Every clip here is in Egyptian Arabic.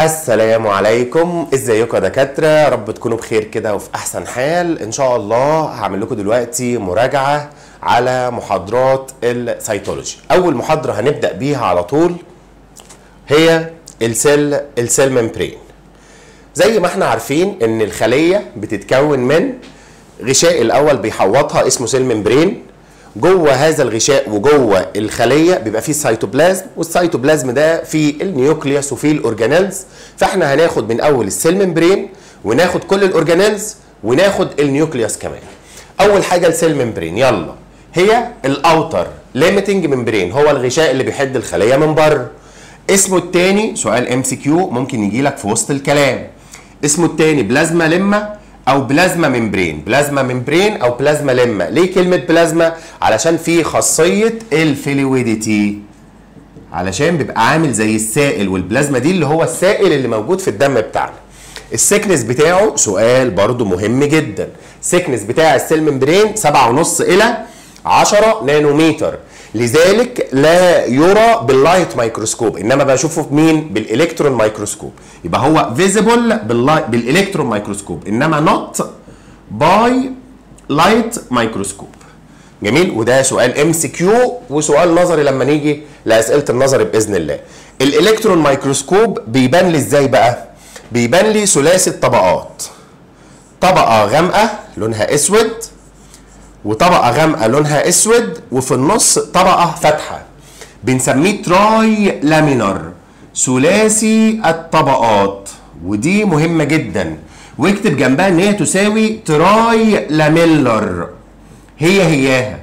السلام عليكم ازيكم يا دكاتره يا رب تكونوا بخير كده وفي احسن حال ان شاء الله هعمل لكم دلوقتي مراجعه على محاضرات السيتولوجي اول محاضره هنبدا بيها على طول هي السيل السيل ممبرين زي ما احنا عارفين ان الخليه بتتكون من غشاء الاول بيحوطها اسمه سيل ممبرين جوه هذا الغشاء وجوه الخليه بيبقى فيه السيتوبلازم والسيتوبلازم ده فيه النيوكليوس وفيه الاورجانيلز فاحنا هناخد من اول السيل ممبرين وناخد كل الاورجانيلز وناخد النيوكليوس كمان اول حاجه السيل ممبرين يلا هي الاوتر ليميتنج ممبرين هو الغشاء اللي بيحد الخليه من بره اسمه التاني سؤال ام سي كيو ممكن يجي لك في وسط الكلام اسمه التاني بلازما لما او بلازما ممبرين بلازما ممبرين او بلازما لما ليه كلمه بلازما علشان فيه خاصيه الفلويديتي علشان بيبقى عامل زي السائل والبلازما دي اللي هو السائل اللي موجود في الدم بتاعنا السكنس بتاعه سؤال برضو مهم جدا السكنس بتاع السيل ممبرين 7.5 الى 10 نانومتر لذلك لا يرى باللايت مايكروسكوب انما بشوفه بمين بالالكترون مايكروسكوب يبقى هو فيزيبل بالالكترون مايكروسكوب انما نوت باي لايت مايكروسكوب جميل وده سؤال ام سي كيو وسؤال نظري لما نيجي لاسئله النظري باذن الله الالكترون مايكروسكوب بيبان لي ازاي بقى بيبان لي ثلاثي الطبقات طبقه غامقه لونها اسود وطبقه غامقه لونها اسود وفي النص طبقه فاتحه بنسميه تراي لامينر ثلاثي الطبقات ودي مهمه جدا واكتب جنبها ان هي تساوي تراي لاميلر هي هياها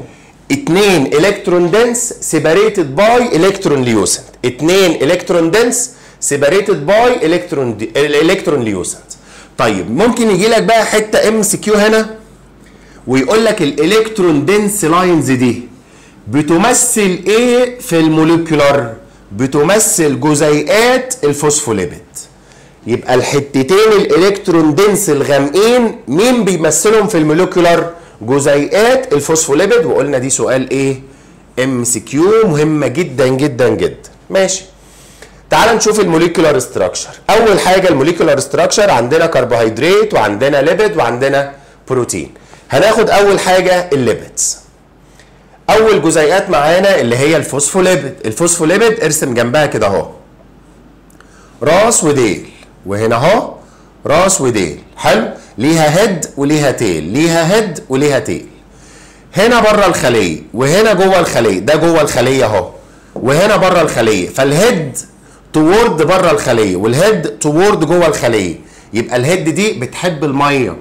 اتنين الكترون دنس سيباريتد باي الكترون ليوسنت اتنين الكترون دنس سيباريتد باي الكترون الالكترون ليوسنت طيب ممكن يجي لك بقى حته ام سي كيو هنا ويقول لك الالكترون دنس لاينز دي بتمثل ايه في الموليكولار بتمثل جزيئات الفوسفوليبيد يبقى الحتتين الالكترون دنس الغامقين مين بيمثلهم في الموليكولار جزيئات الفوسفوليبيد وقلنا دي سؤال ايه ام سي كيو مهمه جدا جدا جدا ماشي تعال نشوف الموليكولار ستراكشر اول حاجه الموليكولار ستراكشر عندنا كربوهيدرات وعندنا ليبيد وعندنا بروتين هناخد اول حاجه الليبيدز اول جزيئات معانا اللي هي الفوسفوليبيد الفوسفوليبيد ارسم جنبها كده اهو راس وديل وهنا اهو راس وديل حلو ليها هيد وليها تيل ليها هيد وليها تيل هنا بره الخليه وهنا جوه الخليه ده جوه الخليه اهو وهنا بره الخليه فالهيد توورد بره الخليه والهيد توورد جوه الخليه يبقى الهيد دي بتحب الميه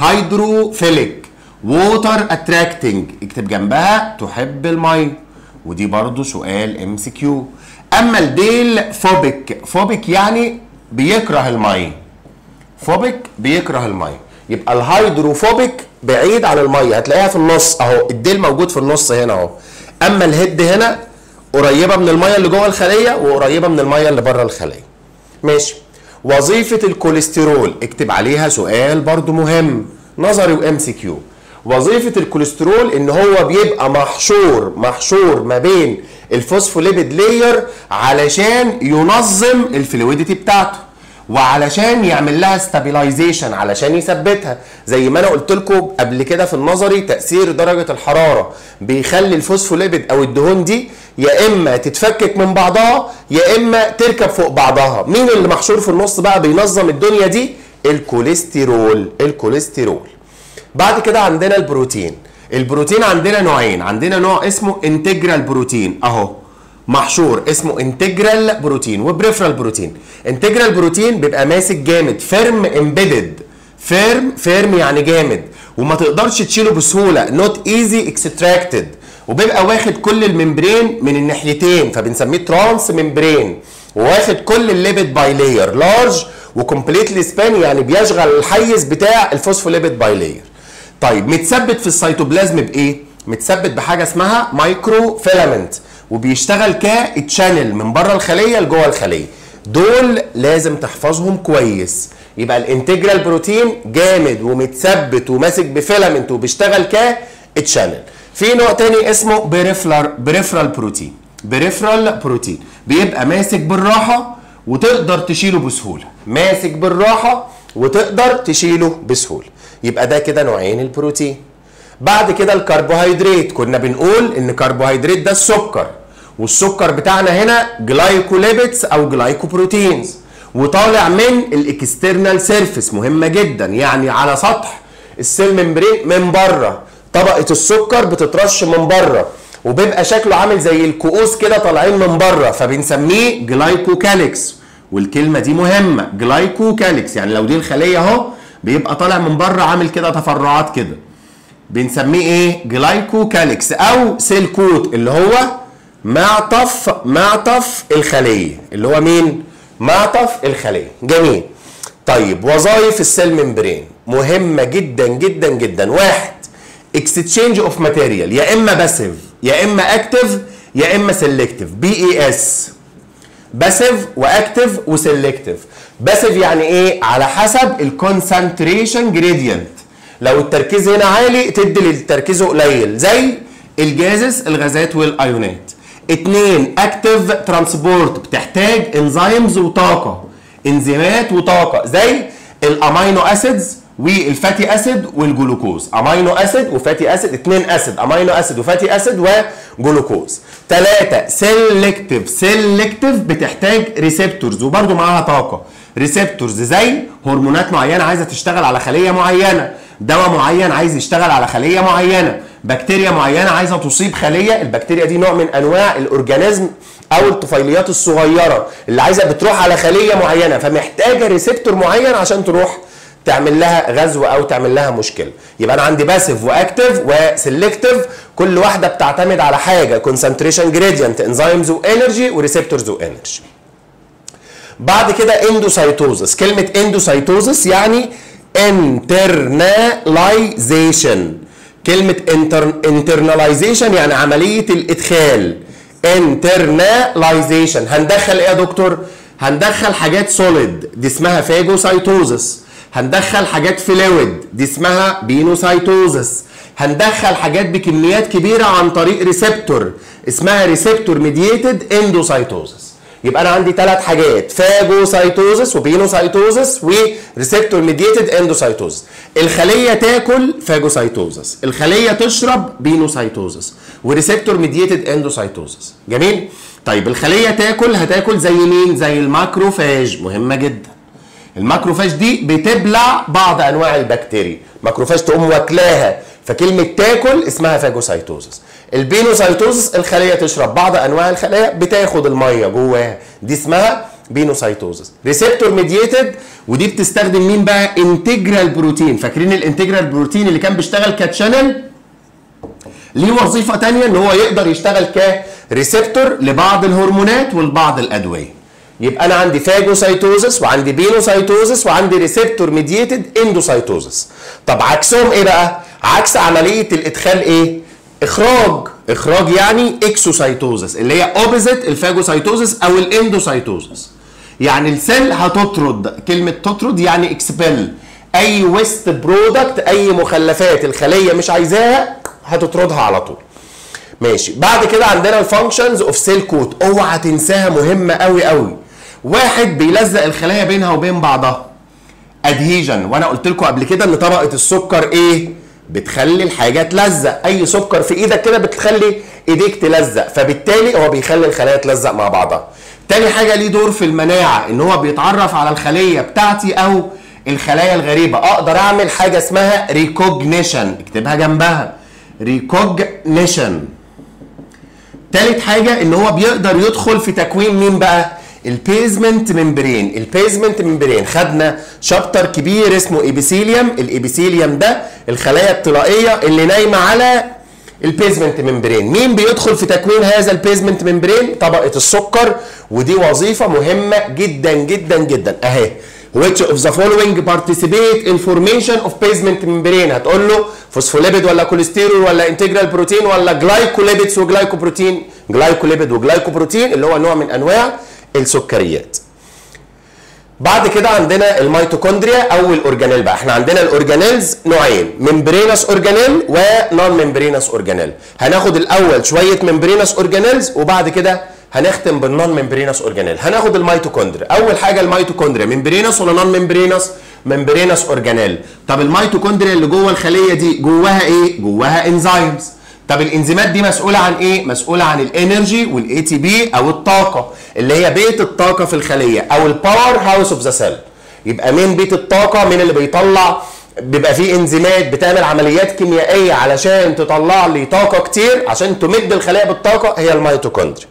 هيدروفيليك ووتر اتراكتنج اكتب جنبها تحب الميه ودي برضو سؤال ام سي كيو اما الديل فوبيك فوبيك يعني بيكره الميه فوبيك بيكره الميه يبقى الهيدروفوبيك بعيد عن الميه هتلاقيها في النص اهو الديل موجود في النص هنا اهو اما الهيد هنا قريبه من الميه اللي جوه الخليه وقريبه من الميه اللي بره الخليه ماشي وظيفه الكوليسترول اكتب عليها سؤال برضو مهم نظري وام سي كيو وظيفه الكوليسترول ان هو بيبقى محشور محشور ما بين الفوسفوليبيد لاير علشان ينظم الفلويديتي بتاعته وعلشان يعمل لها ستابيلايزيشن علشان يثبتها زي ما انا قلت لكم قبل كده في النظري تاثير درجه الحراره بيخلي الفوسفوليبيد او الدهون دي يا اما تتفكك من بعضها يا اما تركب فوق بعضها مين اللي محشور في النص بقى بينظم الدنيا دي الكوليسترول الكوليسترول بعد كده عندنا البروتين البروتين عندنا نوعين عندنا نوع اسمه انتجرال بروتين اهو محشور اسمه انتجرال بروتين وبريفرال بروتين انتجرال بروتين بيبقى ماسك جامد فيرم امبيدد فيرم فيرم يعني جامد وما تقدرش تشيله بسهوله نوت ايزي اكستراكتد وبيبقى واخد كل الممبرين من الناحيتين فبنسميه ترانس ممبرين وواخد كل الليبيد باي لاير لارج وكومبليتلي سبان يعني بيشغل الحيز بتاع الفوسفوليبيد باي لاير طيب متثبت في السيتوبلازم بايه متثبت بحاجه اسمها مايكرو فيلامنت وبيشتغل كتشانل من بره الخليه لجوه الخليه دول لازم تحفظهم كويس يبقى الانتجرال بروتين جامد ومتثبت وماسك بفيلامنت وبيشتغل كتشانل في نوع تاني اسمه بريفرال بريفرال بروتين بريفرال بروتين بيبقى ماسك بالراحه وتقدر تشيله بسهوله ماسك بالراحه وتقدر تشيله بسهوله يبقى ده كده نوعين البروتين بعد كده الكربوهيدرات كنا بنقول ان الكربوهيدرات ده السكر والسكر بتاعنا هنا جلايكوليبيدز او جلايكوبروتينز وطالع من الاكسترنال سيرفيس مهمه جدا يعني على سطح السيل ممبرين من بره طبقه السكر بتترش من بره وبيبقى شكله عامل زي الكؤوس كده طالعين من بره فبنسميه جلايكوكاليكس والكلمه دي مهمه جلايكوكاليكس يعني لو دي الخليه اهو بيبقى طالع من بره عامل كده تفرعات كده بنسميه ايه جلايكوكاليكس او سيل كوت اللي هو معطف معطف الخليه اللي هو مين معطف الخليه جميل طيب وظائف السيل ممبرين مهمه جدا جدا جدا واحد اكستشينج اوف ماتيريال يا اما باسيف يا اما اكتف يا اما سيلكتيف بي اي اس باسيف واكتف وسيلكتيف باسيف يعني ايه على حسب الكونسنتريشن جريدينت لو التركيز هنا عالي تدي للتركيزه قليل زي الجازس الغازات والايونات اتنين اكتف ترانسبورت بتحتاج انزيمز وطاقه انزيمات وطاقه زي الامينو اسيدز والفاتي اسيد والجلوكوز امينو اسيد وفاتي اسيد اتنين اسيد امينو اسيد وفاتي اسيد وجلوكوز ثلاثة سيلكتيف سيلكتيف بتحتاج ريسبتورز وبرده معاها طاقة ريسبتورز زي هرمونات معينة عايزة تشتغل على خلية معينة دواء معين عايز يشتغل على خلية معينة بكتيريا معينة عايزة تصيب خلية البكتيريا دي نوع من انواع الاورجانيزم او الطفيليات الصغيرة اللي عايزة بتروح على خلية معينة فمحتاجة ريسبتور معين عشان تروح تعمل لها غزو او تعمل لها مشكله يبقى انا عندي باسيف واكتف وسيلكتيف كل واحده بتعتمد على حاجه كونسنتريشن جريدينت انزيمز وانرجي وريسبتورز وانرجي بعد كده اندوسايتوزس كلمه اندوسايتوزس يعني internalization كلمه internalization يعني عمليه الادخال internalization هندخل ايه يا دكتور هندخل حاجات سوليد دي اسمها فاجوسايتوزس هندخل حاجات فلويد دي اسمها بينوسايتوزس هندخل حاجات بكميات كبيره عن طريق ريسبتور اسمها ريسبتور ميدييتد اندوسايتوزس يبقى انا عندي ثلاث حاجات فاجوسايتوزس وبينوسايتوزس وريسبتور ميدييتد اندوسايتوزس الخليه تاكل فاجوسايتوزس الخليه تشرب بينوسايتوزس وريسبتور ميدييتد اندوسايتوزس جميل طيب الخليه تاكل هتاكل زي مين زي الماكروفاج مهمه جدا الماكروفاج دي بتبلع بعض انواع البكتيريا ماكروفاج تقوم واكلاها فكلمه تاكل اسمها فاجوسايتوزس البينوسايتوزس الخليه تشرب بعض انواع الخلايا بتاخد الميه جواها دي اسمها بينوسايتوزس ريسبتور ميدييتد ودي بتستخدم مين بقى انتجرال بروتين فاكرين الانتجرال بروتين اللي كان بيشتغل كتشانل ليه وظيفه تانية ان هو يقدر يشتغل كريسبتور لبعض الهرمونات ولبعض الادويه يبقى انا عندي فاجوسايتوزس وعندي بينوسايتوزس وعندي ريسبتور ميدييتد اندوسايتوزس طب عكسهم ايه بقى عكس عمليه الادخال ايه اخراج اخراج يعني اكسوسايتوزس اللي هي اوبوزيت الفاجوسايتوزس او الاندوسايتوزس يعني السيل هتطرد كلمه تطرد يعني اكسبل اي ويست برودكت اي مخلفات الخليه مش عايزاها هتطردها على طول ماشي بعد كده عندنا الفانكشنز اوف سيل كوت اوعى تنساها مهمه قوي قوي واحد بيلزق الخلايا بينها وبين بعضها ادهيجن وانا قلت لكم قبل كده ان طبقه السكر ايه بتخلي الحاجه تلزق اي سكر في ايدك كده بتخلي ايديك تلزق فبالتالي هو بيخلي الخلايا تلزق مع بعضها تاني حاجه ليه دور في المناعه ان هو بيتعرف على الخليه بتاعتي او الخلايا الغريبه اقدر اعمل حاجه اسمها ريكوجنيشن اكتبها جنبها ريكوجنيشن تالت حاجة ان هو بيقدر يدخل في تكوين مين بقى؟ البيزمنت ممبرين البيزمنت ممبرين خدنا شابتر كبير اسمه ايبيثيليوم الايبيثيليوم ده الخلايا الطلائية اللي نايمة على البيزمنت ممبرين مين بيدخل في تكوين هذا البيزمنت ممبرين طبقة السكر ودي وظيفة مهمة جدا جدا جدا اهي which of the following participate in formation of basement membrane هتقول له فوسفوليبيد ولا كوليسترول ولا انتجرال بروتين ولا جلايكوليبيدز وجلايكوبروتين جلايكوليبيد وجلايكوبروتين اللي هو نوع من انواع السكريات بعد كده عندنا الميتوكوندريا او الاورجانيل بقى احنا عندنا الاورجانيلز نوعين ممبرينس اورجانيل ونون ممبرينس اورجانيل هناخد الاول شويه ممبرينس اورجانيلز وبعد كده هنختم بالنون ممبرينس اورجانيل هناخد الميتوكوندريا اول حاجه الميتوكوندريا ممبرينس ولا نون ممبرينس ممبرينس اورجانيل طب الميتوكوندريا اللي جوه الخليه دي جواها ايه جواها انزيمز طب الانزيمات دي مسؤوله عن ايه مسؤوله عن الانرجي والاي تي بي او الطاقه اللي هي بيت الطاقه في الخليه او الباور هاوس اوف ذا سيل يبقى مين بيت الطاقه مين اللي بيطلع بيبقى فيه انزيمات بتعمل عمليات كيميائيه علشان تطلع لي طاقه كتير عشان تمد الخلايا بالطاقه هي الميتوكوندريا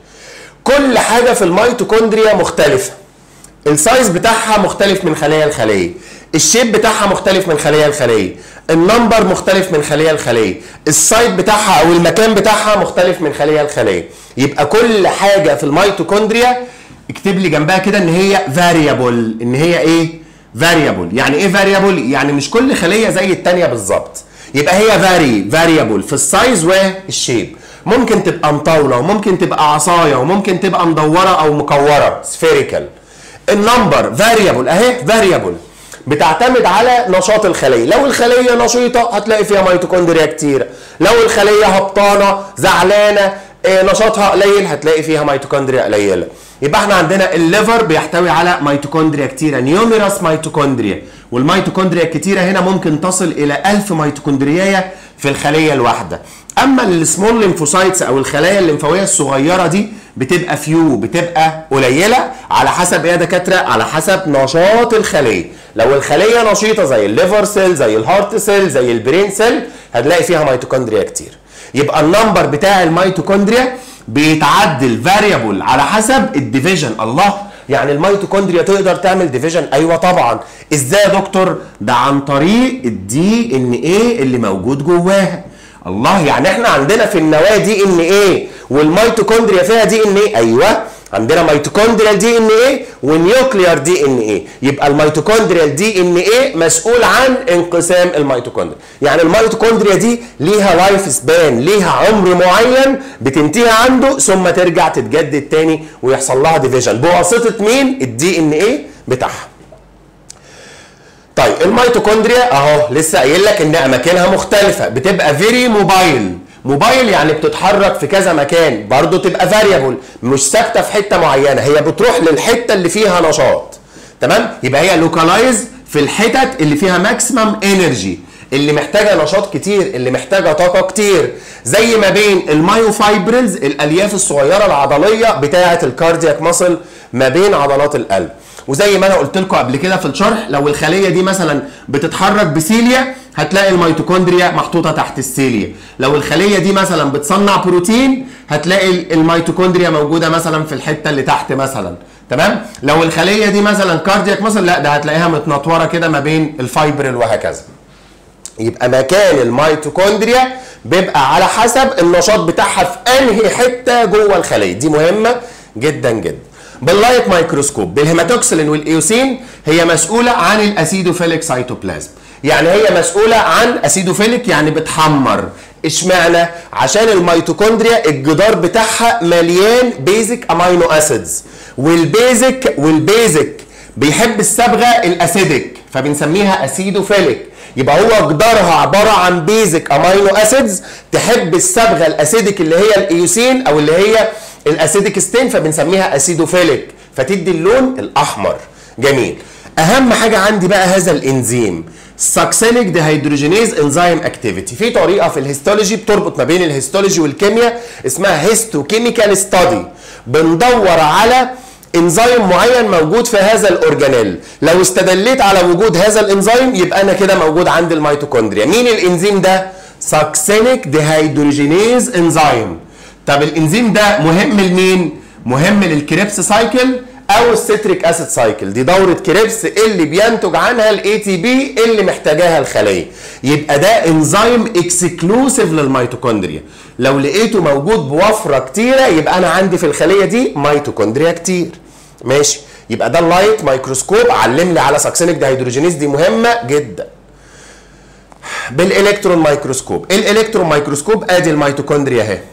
كل حاجه في الميتوكوندريا مختلفه السايز بتاعها مختلف من خليه لخليه الشيب بتاعها مختلف من خليه لخليه النمبر مختلف من خليه لخليه السايت بتاعها او المكان بتاعها مختلف من خليه لخليه يبقى كل حاجه في الميتوكوندريا اكتب لي جنبها كده ان هي فاريبل ان هي ايه فاريبل يعني ايه فاريبل يعني مش كل خليه زي الثانيه بالظبط يبقى هي فاري فاريبل في السايز والشيب ممكن تبقى مطاوله وممكن تبقى عصايه وممكن تبقى مدوره او مكوره سفيريكال النمبر فاريبل اهي فاريبل بتعتمد على نشاط الخليه لو الخليه نشيطه هتلاقي فيها ميتوكوندريا كتير لو الخليه هبطانه زعلانه إيه نشاطها قليل هتلاقي فيها ميتوكوندريا قليله يبقى احنا عندنا الليفر بيحتوي على ميتوكوندريا كتيره نيوميراس ميتوكوندريا والميتوكوندريا الكتيره هنا ممكن تصل الى 1000 ميتوكوندريايه في الخليه الواحده اما السمول ليمفوسايتس او الخلايا الليمفاويه الصغيره دي بتبقى فيو بتبقى قليله على حسب ايه يا دكاتره على حسب نشاط الخليه لو الخليه نشيطه زي الليفر سيل زي الهارت سيل زي البرين سيل هتلاقي فيها ميتوكوندريا كتير يبقى النمبر بتاع الميتوكوندريا بيتعدل فاريبل على حسب الديفيجن الله يعني الميتوكوندريا تقدر تعمل ديفيجن ايوه طبعا ازاي يا دكتور ده عن طريق الدي ان ايه اللي موجود جواها الله يعني احنا عندنا في النواه دي ان ايه والميتوكوندريا فيها دي ان ايه ايوه عندنا ميتوكوندريال دي ان ايه ونيوكليار دي ان ايه يبقى الميتوكوندريال دي ان ايه مسؤول عن انقسام الميتوكوندريا يعني الميتوكوندريا دي ليها لايف سبان ليها عمر معين بتنتهي عنده ثم ترجع تتجدد تاني ويحصل لها ديفيجن بواسطه مين الدي ان ايه بتاعها طيب الميتوكوندريا اهو لسه قايل لك ان اماكنها مختلفه بتبقى فيري موبايل موبايل يعني بتتحرك في كذا مكان برضه تبقى فاريبل مش ثابته في حته معينه هي بتروح للحته اللي فيها نشاط تمام يبقى هي لوكالايز في الحتت اللي فيها ماكسيمم انرجي اللي محتاجه نشاط كتير اللي محتاجه طاقه كتير زي ما بين المايوفايبرلز الالياف الصغيره العضليه بتاعه الكاردياك ماسل ما بين عضلات القلب وزي ما انا قلت لكم قبل كده في الشرح لو الخليه دي مثلا بتتحرك بسيليا هتلاقي الميتوكوندريا محطوطه تحت السيليا لو الخليه دي مثلا بتصنع بروتين هتلاقي الميتوكوندريا موجوده مثلا في الحته اللي تحت مثلا تمام لو الخليه دي مثلا كاردياك مثلا لا ده هتلاقيها متنطوره كده ما بين الفايبرل وهكذا يبقى مكان الميتوكوندريا بيبقى على حسب النشاط بتاعها في انهي حته جوه الخليه دي مهمه جدا جدا باللايت مايكروسكوب بالهيماتوكسلين والايوسين هي مسؤوله عن الاسيدوفيليك سيتوبلازم يعني هي مسؤوله عن اسيدوفيليك يعني بتحمر اشمعنى عشان الميتوكوندريا الجدار بتاعها مليان بيزك امينو اسيدز والبيزك والبيزك بيحب الصبغه الاسيدك فبنسميها اسيدوفيليك يبقى هو جدارها عباره عن بيزك امينو اسيدز تحب الصبغه الاسيدك اللي هي الايوسين او اللي هي الاسيدك ستين فبنسميها اسيدوفيليك فتدي اللون الاحمر جميل اهم حاجه عندي بقى هذا الانزيم ساكسينيك ديهيدروجينيز انزيم اكتيفيتي في طريقه في الهيستولوجي بتربط ما بين الهيستولوجي والكيمياء اسمها هيستوكيميكال ستادي بندور على انزيم معين موجود في هذا الاورجانيل لو استدليت على وجود هذا الانزيم يبقى انا كده موجود عند الميتوكوندريا مين الانزيم ده ساكسينيك ديهيدروجينيز انزيم طب الانزيم ده مهم لمين مهم للكريبس سايكل او الستريك اسيد سايكل دي دوره كريبس اللي بينتج عنها الاي تي بي اللي محتاجاها الخليه يبقى ده انزيم اكسكلوسيف للميتوكوندريا لو لقيته موجود بوفره كتيره يبقى انا عندي في الخليه دي ميتوكوندريا كتير ماشي يبقى ده اللايت مايكروسكوب علم لي على ساكسينيك دهيدروجينيز دي مهمه جدا بالالكترون مايكروسكوب الالكترون مايكروسكوب ادي الميتوكوندريا اهي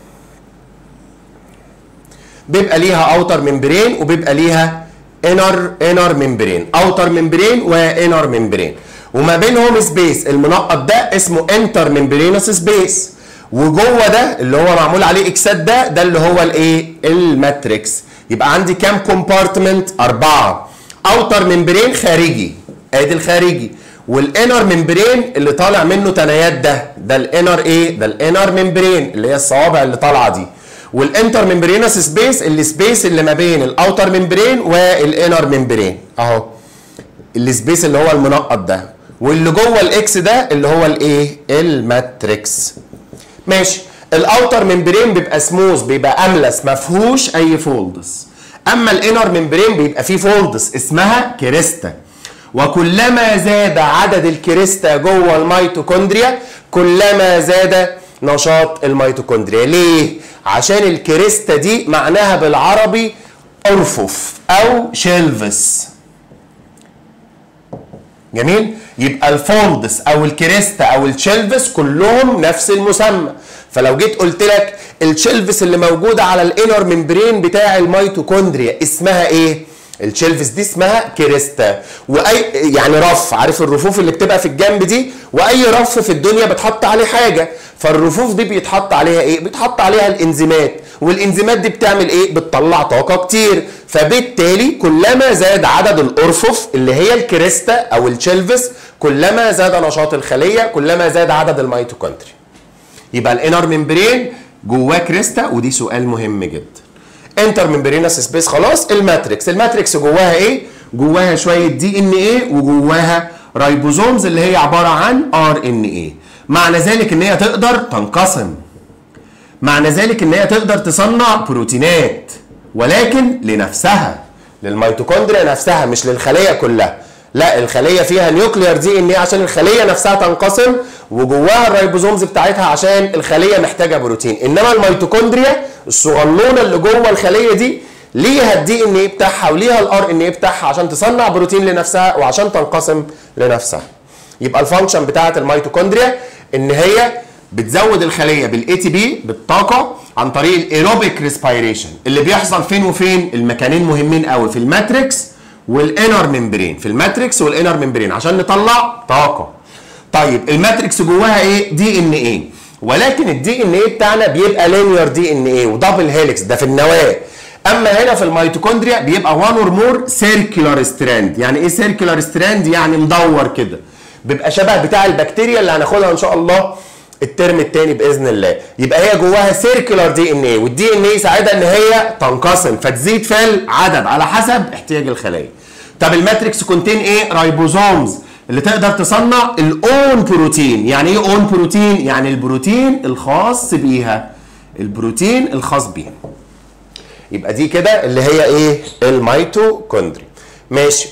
بيبقى ليها اوتر ممبرين وبيبقى ليها انر انر ممبرين اوتر ممبرين وانر ممبرين وما بينهم سبيس المنقط ده اسمه انتر ممبرينس سبيس وجوه ده اللي هو معمول عليه اكسات ده ده اللي هو الايه الماتريكس يبقى عندي كام كومبارتمنت اربعه اوتر ممبرين خارجي ادي الخارجي والانر ممبرين اللي طالع منه تنايات ده ده الانر ايه ده الانر ممبرين اللي هي الصوابع اللي طالعه دي والانتر ممبرينس سبيس السبيس اللي ما بين الاوتر ممبرين والانر ممبرين اهو السبيس اللي هو المنقط ده واللي جوه الاكس ده اللي هو الايه الماتريكس ماشي الاوتر ممبرين بيبقى سموث بيبقى املس ما فيهوش اي فولدز اما الانر ممبرين بيبقى فيه فولدز اسمها كريستا وكلما زاد عدد الكريستا جوه الميتوكوندريا كلما زاد نشاط الميتوكوندريا ليه عشان الكريستا دي معناها بالعربي ارفف او شيلفس جميل يبقى الفولدس او الكريستا او الشيلفس كلهم نفس المسمى فلو جيت قلت لك الشيلفس اللي موجوده على الانر ممبرين بتاع الميتوكوندريا اسمها ايه الشيلفس دي اسمها كريستا واي يعني رف عارف الرفوف اللي بتبقى في الجنب دي واي رف في الدنيا بتحط عليه حاجه فالرفوف دي بيتحط عليها ايه بيتحط عليها الانزيمات والانزيمات دي بتعمل ايه بتطلع طاقه كتير فبالتالي كلما زاد عدد الارفف اللي هي الكريستا او الشيلفس كلما زاد نشاط الخليه كلما زاد عدد الميتوكوندريا يبقى الانر ممبرين جواه كريستا ودي سؤال مهم جدا انتر ممبرينس سبيس خلاص الماتريكس الماتريكس جواها ايه جواها شويه دي ان ايه وجواها رايبوزومز اللي هي عباره عن ار ان ايه معنى ذلك ان هي تقدر تنقسم معنى ذلك ان هي تقدر تصنع بروتينات ولكن لنفسها للميتوكوندريا نفسها مش للخليه كلها لا الخليه فيها نيوكليير دي ان ايه عشان الخليه نفسها تنقسم وجواها الرايبوزومز بتاعتها عشان الخليه محتاجه بروتين انما الميتوكوندريا الصغنونه اللي جوه الخليه دي ليها الدي ان ايه بتاعها وليها الار ان ايه بتاعها عشان تصنع بروتين لنفسها وعشان تنقسم لنفسها يبقى الفانكشن بتاعه الميتوكوندريا ان هي بتزود الخليه بالاي تي بي بالطاقه عن طريق الايروبيك ريسبيريشن اللي بيحصل فين وفين المكانين مهمين قوي في الماتريكس والانر ممبرين في الماتريكس والانر ممبرين عشان نطلع طاقه طيب الماتريكس جواها ايه دي ان ايه ولكن الدي ان ايه بتاعنا بيبقى لينير دي ان ايه ودبل هيليكس ده في النواه اما هنا في الميتوكوندريا بيبقى وان اور مور سيركيولار ستراند يعني ايه سيركيولار ستراند يعني مدور كده بيبقى شبه بتاع البكتيريا اللي هناخدها ان شاء الله الترم الثاني باذن الله يبقى هي جواها سيركيولار دي ان ايه والدي ان ايه يساعدها ان هي تنقسم فتزيد في العدد على حسب احتياج الخلايا طب الماتريكس كونتين ايه رايبوزومز اللي تقدر تصنع الاون بروتين يعني ايه اون بروتين يعني البروتين الخاص بيها البروتين الخاص بيها يبقى دي كده اللي هي ايه الميتوكوندري ماشي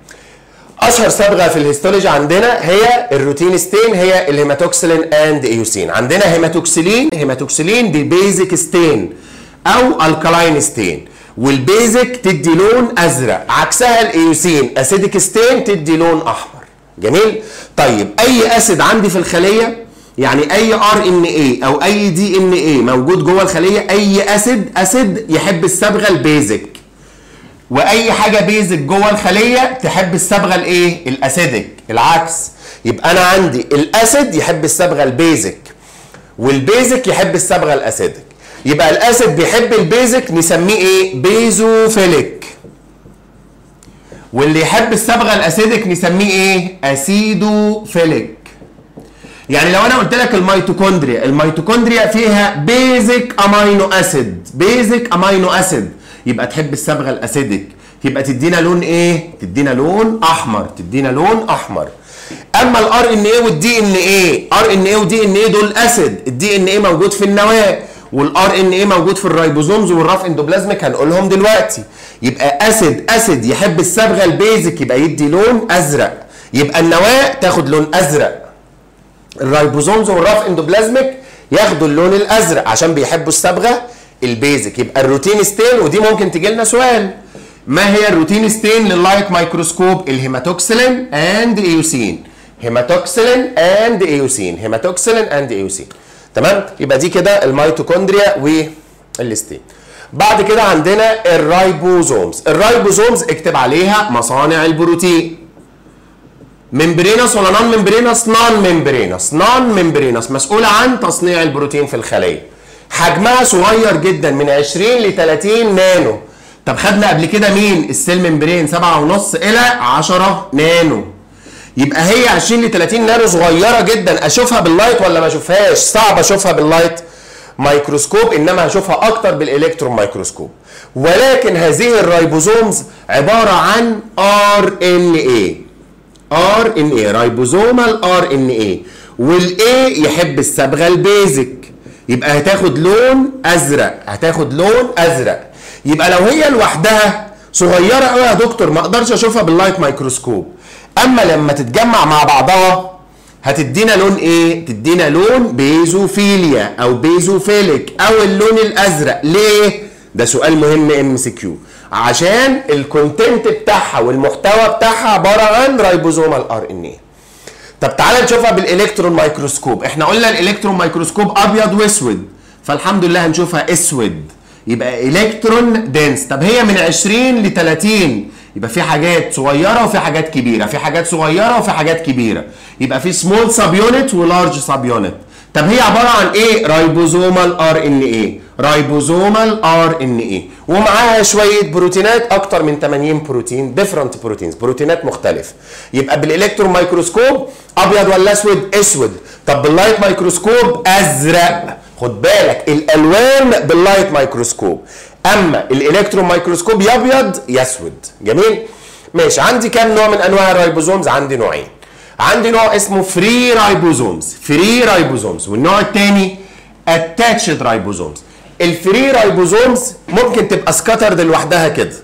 اشهر صبغه في الهيستولوجي عندنا هي الروتين ستين هي الهيماتوكسلين اند ايوسين عندنا هيماتوكسلين هيماتوكسلين دي بيزك ستين او الكالاين ستين والبيزك تدي لون ازرق عكسها الايوسين اسيدك ستين تدي لون احمر جميل طيب اي اسيد عندي في الخليه يعني اي ار ان اي او اي دي ان اي موجود جوه الخليه اي اسيد اسيد يحب الصبغه البيزك واي حاجه بيزك جوه الخليه تحب الصبغه الايه الاسيدك العكس يبقى انا عندي الاسيد يحب الصبغه البيزك والبيزك يحب الصبغه الاسيدك يبقى الاسيد بيحب البيزك نسميه ايه بيزوفيليك واللي يحب الصبغه الاسيدك نسميه ايه اسيدوفيليك يعني لو انا قلت لك الميتوكوندريا الميتوكوندريا فيها بيزك امينو اسيد بيزك امينو اسيد يبقى تحب الصبغه الاسيدك يبقى تدينا لون ايه تدينا لون احمر تدينا لون احمر اما الار ان ايه والدي ان ايه ار ان ايه ودي ان ايه دول اسيد الدي ان ايه موجود في النواه والار ان ايه موجود في الرايبوزومز والراف اندوبلازميك هنقولهم دلوقتي يبقى اسيد اسيد يحب الصبغه البيزك يبقى يدي لون ازرق يبقى النواه تاخد لون ازرق الرايبوزومز والراف اندوبلازميك ياخدوا اللون الازرق عشان بيحبوا الصبغه البيزك يبقى الروتين ستين ودي ممكن تجي لنا سؤال ما هي الروتين ستين لللايت مايكروسكوب الهيماتوكسلين اند ايوسين هيماتوكسلين اند ايوسين هيماتوكسلين اند ايوسين تمام يبقى دي كده الميتوكوندريا والستين بعد كده عندنا الرايبوزومز الرايبوزومز اكتب عليها مصانع البروتين ممبرينس ولا نون ممبرينس نون ممبرينس نون ممبرينس مسؤوله عن تصنيع البروتين في الخليه حجمها صغير جدا من 20 ل 30 نانو طب خدنا قبل كده مين السيل ممبرين 7.5 الى 10 نانو يبقى هي 20 ل 30 نانو صغيره جدا اشوفها باللايت ولا ما اشوفهاش صعب اشوفها باللايت ميكروسكوب انما هشوفها اكتر بالالكترون ميكروسكوب ولكن هذه الرايبوزومز عباره عن ار ان اي ار ان اي رايبوزومال ار ان اي والاي يحب الصبغه البيزك يبقى هتاخد لون ازرق هتاخد لون ازرق يبقى لو هي لوحدها صغيره قوي يا دكتور ما اقدرش اشوفها باللايت ميكروسكوب اما لما تتجمع مع بعضها هتدينا لون ايه تدينا لون بيزوفيليا او بيزوفيليك او اللون الازرق ليه ده سؤال مهم ام سي كيو عشان الكونتنت بتاعها والمحتوى بتاعها عباره عن رايبوزومال ار ان ايه طب تعالى نشوفها بالالكترون ميكروسكوب احنا قلنا الالكترون ميكروسكوب ابيض واسود فالحمد لله هنشوفها اسود يبقى الكترون دنس طب هي من 20 ل 30 يبقى في حاجات صغيره وفي حاجات كبيره في حاجات صغيره وفي حاجات كبيره يبقى في سمول سب يونت ولارج سب يونت طب هي عباره عن ايه رايبوزومال ار ان ايه رايبوزومال ار ان ايه ومعاها شويه بروتينات اكتر من 80 بروتين ديفرنت بروتينز بروتينات مختلفه يبقى بالالكترون ميكروسكوب ابيض ولا اسود اسود طب باللايت ميكروسكوب ازرق خد بالك الالوان باللايت ميكروسكوب اما الالكترون ميكروسكوب يا ابيض يا اسود جميل ماشي عندي كام نوع من انواع الرايبوزومز عندي نوعين عندي نوع اسمه فري رايبوزومز فري رايبوزومز والنوع الثاني اتاتشد رايبوزومز الفري رايبوزومز ممكن تبقى سكاترد لوحدها كده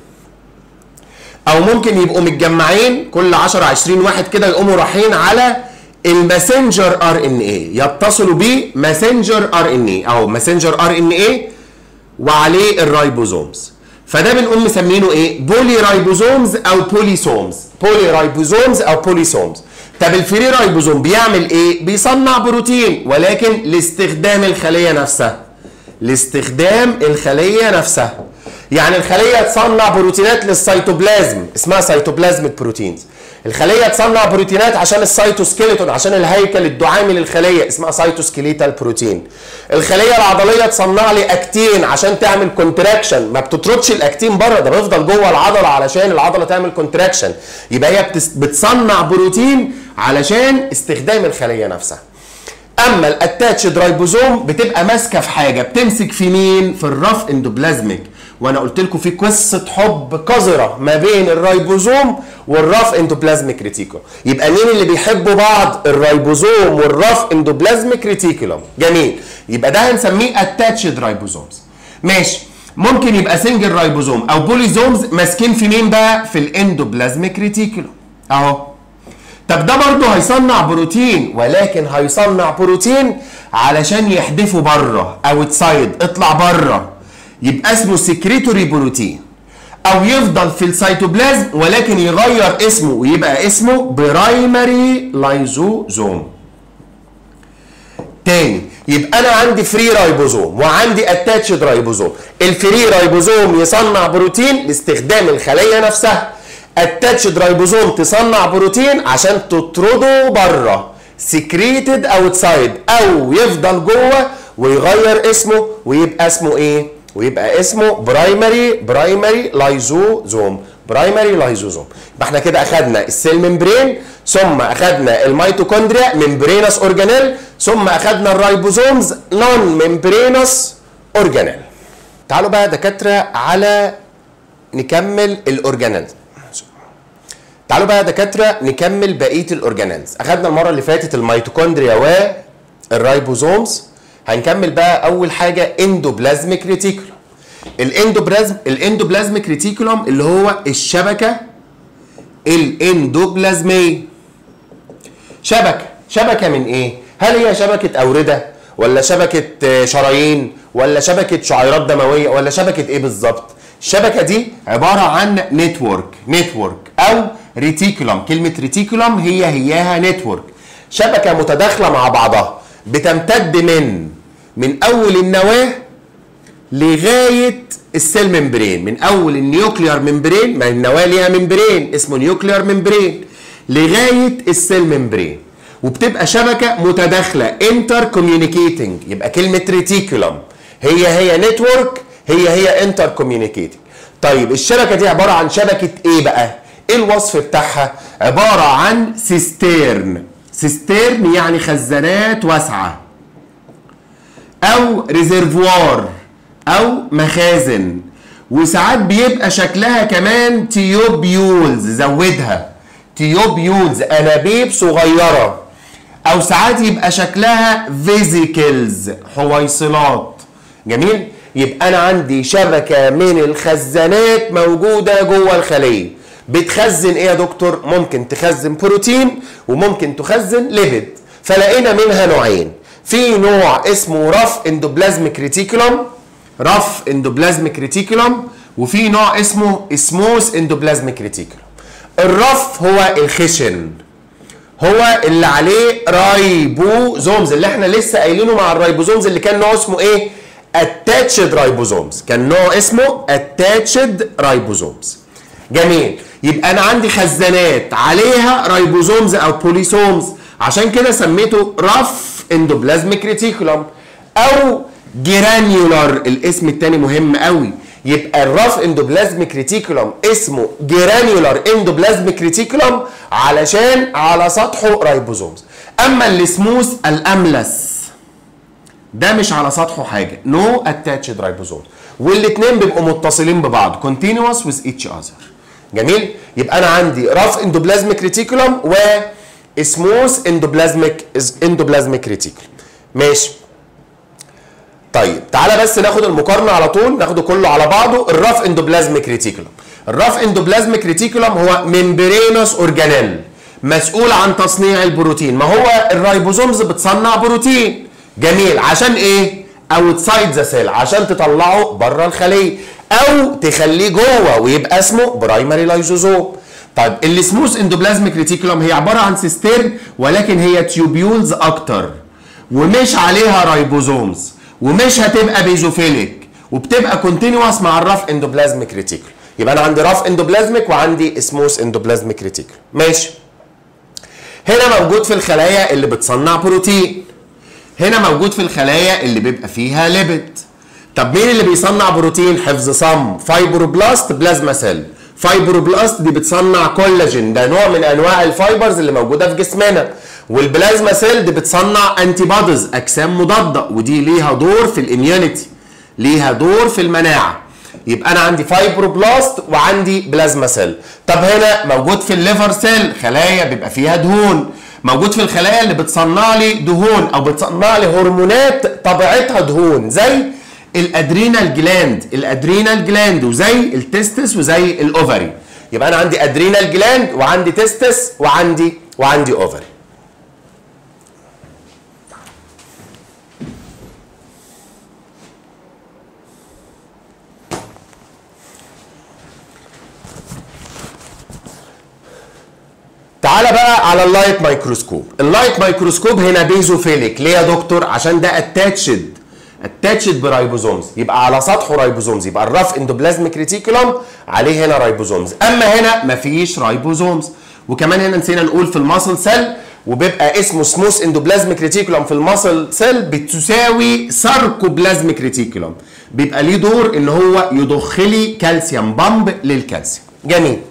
او ممكن يبقوا متجمعين كل 10 20 واحد كده يقوموا رايحين على الماسنجر ار ان اي يتصلوا بيه ماسنجر ار ان اي او ماسنجر ار ان اي وعليه الرايبوزومز فده بنقوم مسمينه ايه بولي رايبوزومز او بوليسومز بولي رايبوزومز او بوليسومز طب الفري رايبوزوم بيعمل ايه بيصنع بروتين ولكن لاستخدام الخليه نفسها لاستخدام الخليه نفسها يعني الخليه تصنع بروتينات للسيتوبلازم اسمها سيتوبلازميك بروتينز الخليه تصنع بروتينات عشان السيتوسكيلتون عشان الهيكل الدعامي للخليه اسمها سيتوسكيليتال بروتين الخليه العضليه تصنع لي اكتين عشان تعمل كونتراكشن ما بتطردش الاكتين بره ده بيفضل جوه العضله علشان العضله تعمل كونتراكشن يبقى هي بتس- بتصنع بروتين علشان استخدام الخليه نفسها اما الاتاتشد رايبوزوم بتبقى ماسكه في حاجه بتمسك في مين في الرف اندوبلازميك وانا قلت لكم في قصه حب قذره ما بين الرايبوزوم والرف اندوبلازميك ريتيكولوم يبقى مين اللي بيحبوا بعض الرايبوزوم والرف اندوبلازميك ريتيكولوم جميل يبقى ده هنسميه اتاتشد رايبوزومز ماشي ممكن يبقى سنجل رايبوزوم او بوليزومز ماسكين في مين بقى في الاندوبلازميك ريتيكولوم اهو طب ده برضه هيصنع بروتين ولكن هيصنع بروتين علشان يحدفه بره اوتسايد اطلع بره يبقى اسمه سكريتوري بروتين او يفضل في السيتوبلازم ولكن يغير اسمه ويبقى اسمه برايمري لايزوزوم تاني يبقى انا عندي فري رايبوزوم وعندي اتاتشد رايبوزوم الفري رايبوزوم يصنع بروتين لاستخدام الخليه نفسها اتاتشد رايبوزوم تصنع بروتين عشان تطرده بره سكريتد اوتسايد او يفضل جوه ويغير اسمه ويبقى اسمه ايه ويبقى اسمه برايمري برايمري لايزوزوم برايمري لايزوزوم يبقى احنا كده اخدنا السيل ممبرين ثم اخدنا الميتوكوندريا ممبرينس اورجانيل ثم اخدنا الرايبوزومز نون ممبرينس اورجانيل تعالوا بقى دكاتره على نكمل الاورجانيلز تعالوا بقى يا دكاتره نكمل بقيه الاورجانيلز اخدنا المره اللي فاتت الميتوكوندريا والرايبوزومز هنكمل بقى اول حاجه اندوبلازميك ريتيكولوم الاندوبلازم الاندوبلازميك ريتيكولوم اللي هو الشبكه الاندوبلازميه شبكه شبكه من ايه هل هي شبكه اورده ولا شبكه آه، شرايين ولا شبكه شعيرات دمويه ولا شبكه ايه بالظبط الشبكه دي عباره عن نتورك نتورك او ريتيكولوم كلمه ريتيكولوم هي هياها نتورك شبكه متداخله مع بعضها بتمتد من من اول النواه لغايه السيل ممبرين من اول النيوكليار ممبرين ما النواه ليها ممبرين اسمه نيوكليار ممبرين لغايه السيل ممبرين وبتبقى شبكه متداخله انتر كوميونيكيتنج يبقى كلمه ريتيكولم هي هي نتورك هي هي انتر كوميونيكيتنج طيب الشبكه دي عباره عن شبكه ايه بقى ايه الوصف بتاعها عباره عن سيستيرن سيستيرن يعني خزانات واسعه او ريزرفوار او مخازن وساعات بيبقى شكلها كمان تيوبيولز زودها تيوبيولز انابيب صغيره او ساعات يبقى شكلها فيزيكلز حويصلات جميل يبقى انا عندي شبكه من الخزانات موجوده جوه الخليه بتخزن ايه يا دكتور ممكن تخزن بروتين وممكن تخزن ليبيد فلقينا منها نوعين في نوع اسمه رف اندوبلازميك ريتيكولم رف اندوبلازميك ريتيكولم وفي نوع اسمه اسموس اندوبلازميك ريتيكولم الرف هو الخشن هو اللي عليه رايبوزومز اللي احنا لسه قايلينه مع الرايبوزومز اللي كان نوع اسمه ايه اتاتشد رايبوزومز كان نوع اسمه اتاتشد رايبوزومز جميل يبقى انا عندي خزانات عليها رايبوزومز او بوليسومز عشان كده سميته رف اندوبلازميك ريتيكولم او جرانيولار الاسم التاني مهم قوي يبقى الرف اندوبلازميك ريتيكولم اسمه جرانيولار اندوبلازميك ريتيكولم علشان على سطحه رايبوزومز اما السموث الاملس ده مش على سطحه حاجه نو اتاتشد رايبوزوم والاثنين بيبقوا متصلين ببعض كونتينوس وذ ايتش اذر جميل يبقى انا عندي رف اندوبلازميك ريتيكولم و سموث اندوبلازميك اندوبلازميك ريتيكولم ماشي طيب تعالى بس ناخد المقارنه على طول ناخده كله على بعضه الرف اندوبلازميك ريتيكولم الرف اندوبلازميك ريتيكولم هو ممبرينوس اورجانيل مسؤول عن تصنيع البروتين ما هو الرايبوزومز بتصنع بروتين جميل عشان ايه اوتسايد ذا سيل عشان تطلعه بره الخليه او تخليه جوه ويبقى اسمه برايمري لايزوزوم طيب السموث اندوبلازميك ريتيكولم هي عباره عن سيستيرن ولكن هي تيوبيولز اكتر ومش عليها رايبوزومز ومش هتبقى بيزوفيليك وبتبقى كونتينوس مع الرف اندوبلازميك ريتيكول يبقى انا عندي رف اندوبلازميك وعندي سموث اندوبلازميك ريتيكول ماشي هنا موجود في الخلايا اللي بتصنع بروتين هنا موجود في الخلايا اللي بيبقى فيها ليبيد طب مين اللي بيصنع بروتين حفظ صم فايبروبلاست بلازما سيل فايبروبلاست دي بتصنع كولاجين ده نوع من انواع الفايبرز اللي موجوده في جسمنا والبلازما سيل دي بتصنع انتي بوديز اجسام مضاده ودي ليها دور في الاميونيتي ليها دور في المناعه يبقى انا عندي فايبروبلاست وعندي بلازما سيل طب هنا موجود في الليفر سيل خلايا بيبقى فيها دهون موجود في الخلايا اللي بتصنع لي دهون او بتصنع لي هرمونات طبيعتها دهون زي الادرينال جلاند الادرينال جلاند وزي التستس وزي الاوفري يبقى انا عندي ادرينال جلاند وعندي تستس وعندي وعندي اوفري تعالى بقى على اللايت مايكروسكوب اللايت مايكروسكوب هنا بيزوفيليك ليه يا دكتور عشان ده اتاتشد اتاتشد برايبوزومز يبقى على سطحه رايبوزومز يبقى الرف اندوبلازميك ريتيكولم عليه هنا رايبوزومز اما هنا مفيش رايبوزومز وكمان هنا نسينا نقول في الماسل سيل وبيبقى اسمه سموث اندوبلازميك ريتيكولم في الماسل سيل بتساوي ساركوبلازميك ريتيكولم بيبقى ليه دور ان هو يضخ لي كالسيوم بامب للكالسيوم جميل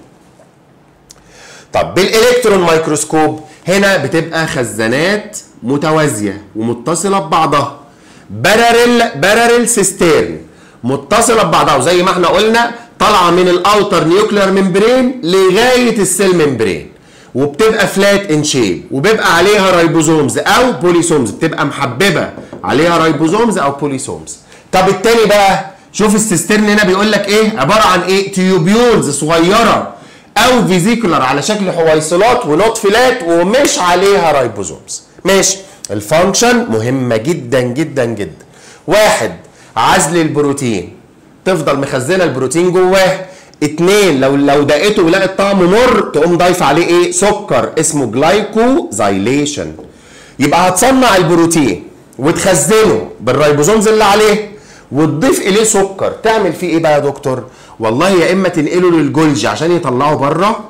طب بالالكترون مايكروسكوب هنا بتبقى خزانات متوازيه ومتصله ببعضها بارل بارل سيستيرن متصله ببعضها وزي ما احنا قلنا طالعه من الاوتر نيوكلير ممبرين لغايه السيل ممبرين وبتبقى فلات ان شيب وبيبقى عليها رايبوزومز او بوليسومز بتبقى محببه عليها رايبوزومز او بوليسومز طب التاني بقى شوف السيسترن هنا بيقول لك ايه عباره عن ايه تيوبيولز صغيره او فيزيكولار على شكل حويصلات ونوت فلات ومش عليها رايبوزومز ماشي الفانكشن مهمه جدا جدا جدا واحد عزل البروتين تفضل مخزنه البروتين جواه اتنين لو لو دقته ولقت طعمه مر تقوم ضايفه عليه ايه سكر اسمه جلايكوزايليشن يبقى هتصنع البروتين وتخزنه بالرايبوزومز اللي عليه وتضيف اليه سكر تعمل فيه ايه بقى يا دكتور والله يا اما تنقله للجولجي عشان يطلعه بره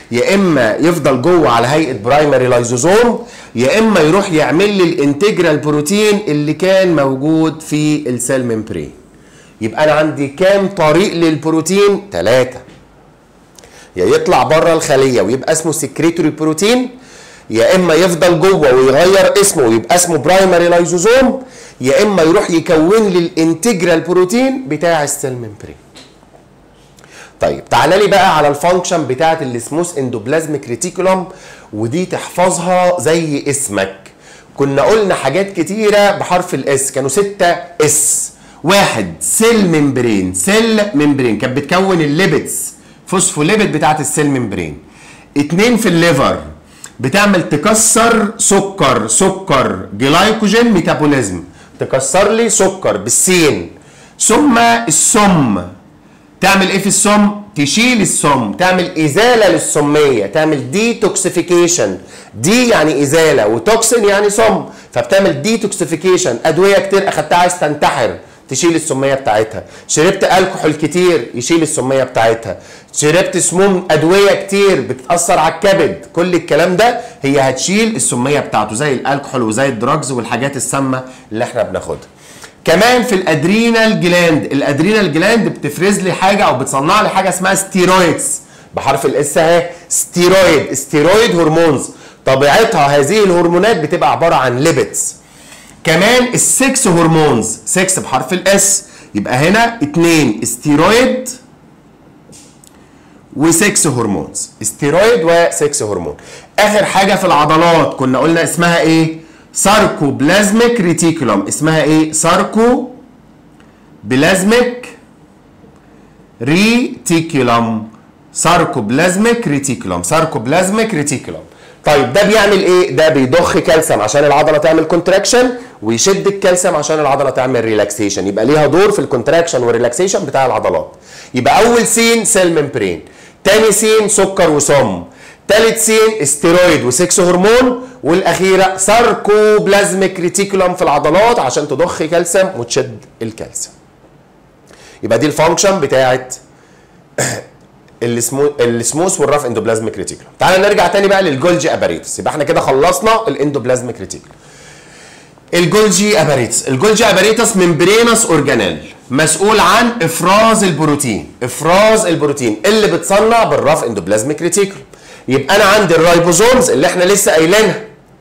يا اما يفضل جوه على هيئه برايمري لايزوزوم يا اما يروح يعمل لي الانتجرال بروتين اللي كان موجود في السيل ممبرين يبقى انا عندي كام طريق للبروتين ثلاثه يا يطلع بره الخليه ويبقى اسمه سكريتوري بروتين يا اما يفضل جوه ويغير اسمه ويبقى اسمه برايمري لايزوزوم يا اما يروح يكون لي الانتجرال بروتين بتاع السيل ممبرين طيب تعالى لي بقى على الفانكشن بتاعه السموث اندوبلازميك ريتيكولوم ودي تحفظها زي اسمك كنا قلنا حاجات كتيره بحرف الاس كانوا ستة اس واحد سيل ممبرين سيل ممبرين كانت بتكون الليبيدز فوسفوليبيد بتاعه السيل ممبرين اتنين في الليفر بتعمل تكسر سكر سكر جلايكوجين ميتابوليزم تكسر لي سكر بالسين ثم السم تعمل ايه في السم تشيل السم تعمل ازاله للسميه تعمل ديتوكسيفيكيشن دي يعني ازاله وتوكسين يعني سم فبتعمل ديتوكسيفيكيشن ادويه كتير اخدتها عايز تنتحر تشيل السميه بتاعتها شربت الكحول كتير يشيل السميه بتاعتها شربت سموم ادويه كتير بتاثر على الكبد كل الكلام ده هي هتشيل السميه بتاعته زي الالكحول وزي الدراجز والحاجات السامه اللي احنا بناخدها كمان في الادرينال جلاند الادرينال جلاند بتفرز لي حاجه او بتصنع لي حاجه اسمها ستيرويدز بحرف الاس اهي ستيرويد ستيرويد هرمونز طبيعتها هذه الهرمونات بتبقى عباره عن ليبيدز كمان السكس هرمونز 6 بحرف الاس يبقى هنا اتنين استيرويد و6 هرمونز استيرويد و6 هرمون اخر حاجه في العضلات كنا قلنا اسمها ايه ساركو بلازميك ريتيكولوم اسمها ايه ساركو بلازميك ريتيكولوم ساركو بلازميك ريتيكولوم ساركو بلازميك ريتيكولوم طيب ده بيعمل ايه ده بيضخ كالسيوم عشان العضله تعمل كونتراكشن ويشد الكالسيوم عشان العضله تعمل ريلاكسيشن يبقى ليها دور في الكونتراكشن والريلاكسيشن بتاع العضلات يبقى اول سين سيل ممبرين تاني سين سكر وسم تالت سين استيرويد و6 هرمون والاخيره ساركو بلازميك ريتيكولوم في العضلات عشان تضخ كالسيوم وتشد الكالسيوم يبقى دي الفانكشن بتاعت السمو السموث والرف اندوبلازميك ريتيكولوم تعال نرجع تاني بقى للجولجي اباريتس يبقى احنا كده خلصنا الاندوبلازميك ريتيكولوم الجولجي اباريتس الجولجي اباريتس ممبرينس اورجانيل مسؤول عن افراز البروتين افراز البروتين اللي بتصنع بالرف اندوبلازميك ريتيكولوم يبقى انا عندي الرايبوزومز اللي احنا لسه قايلينها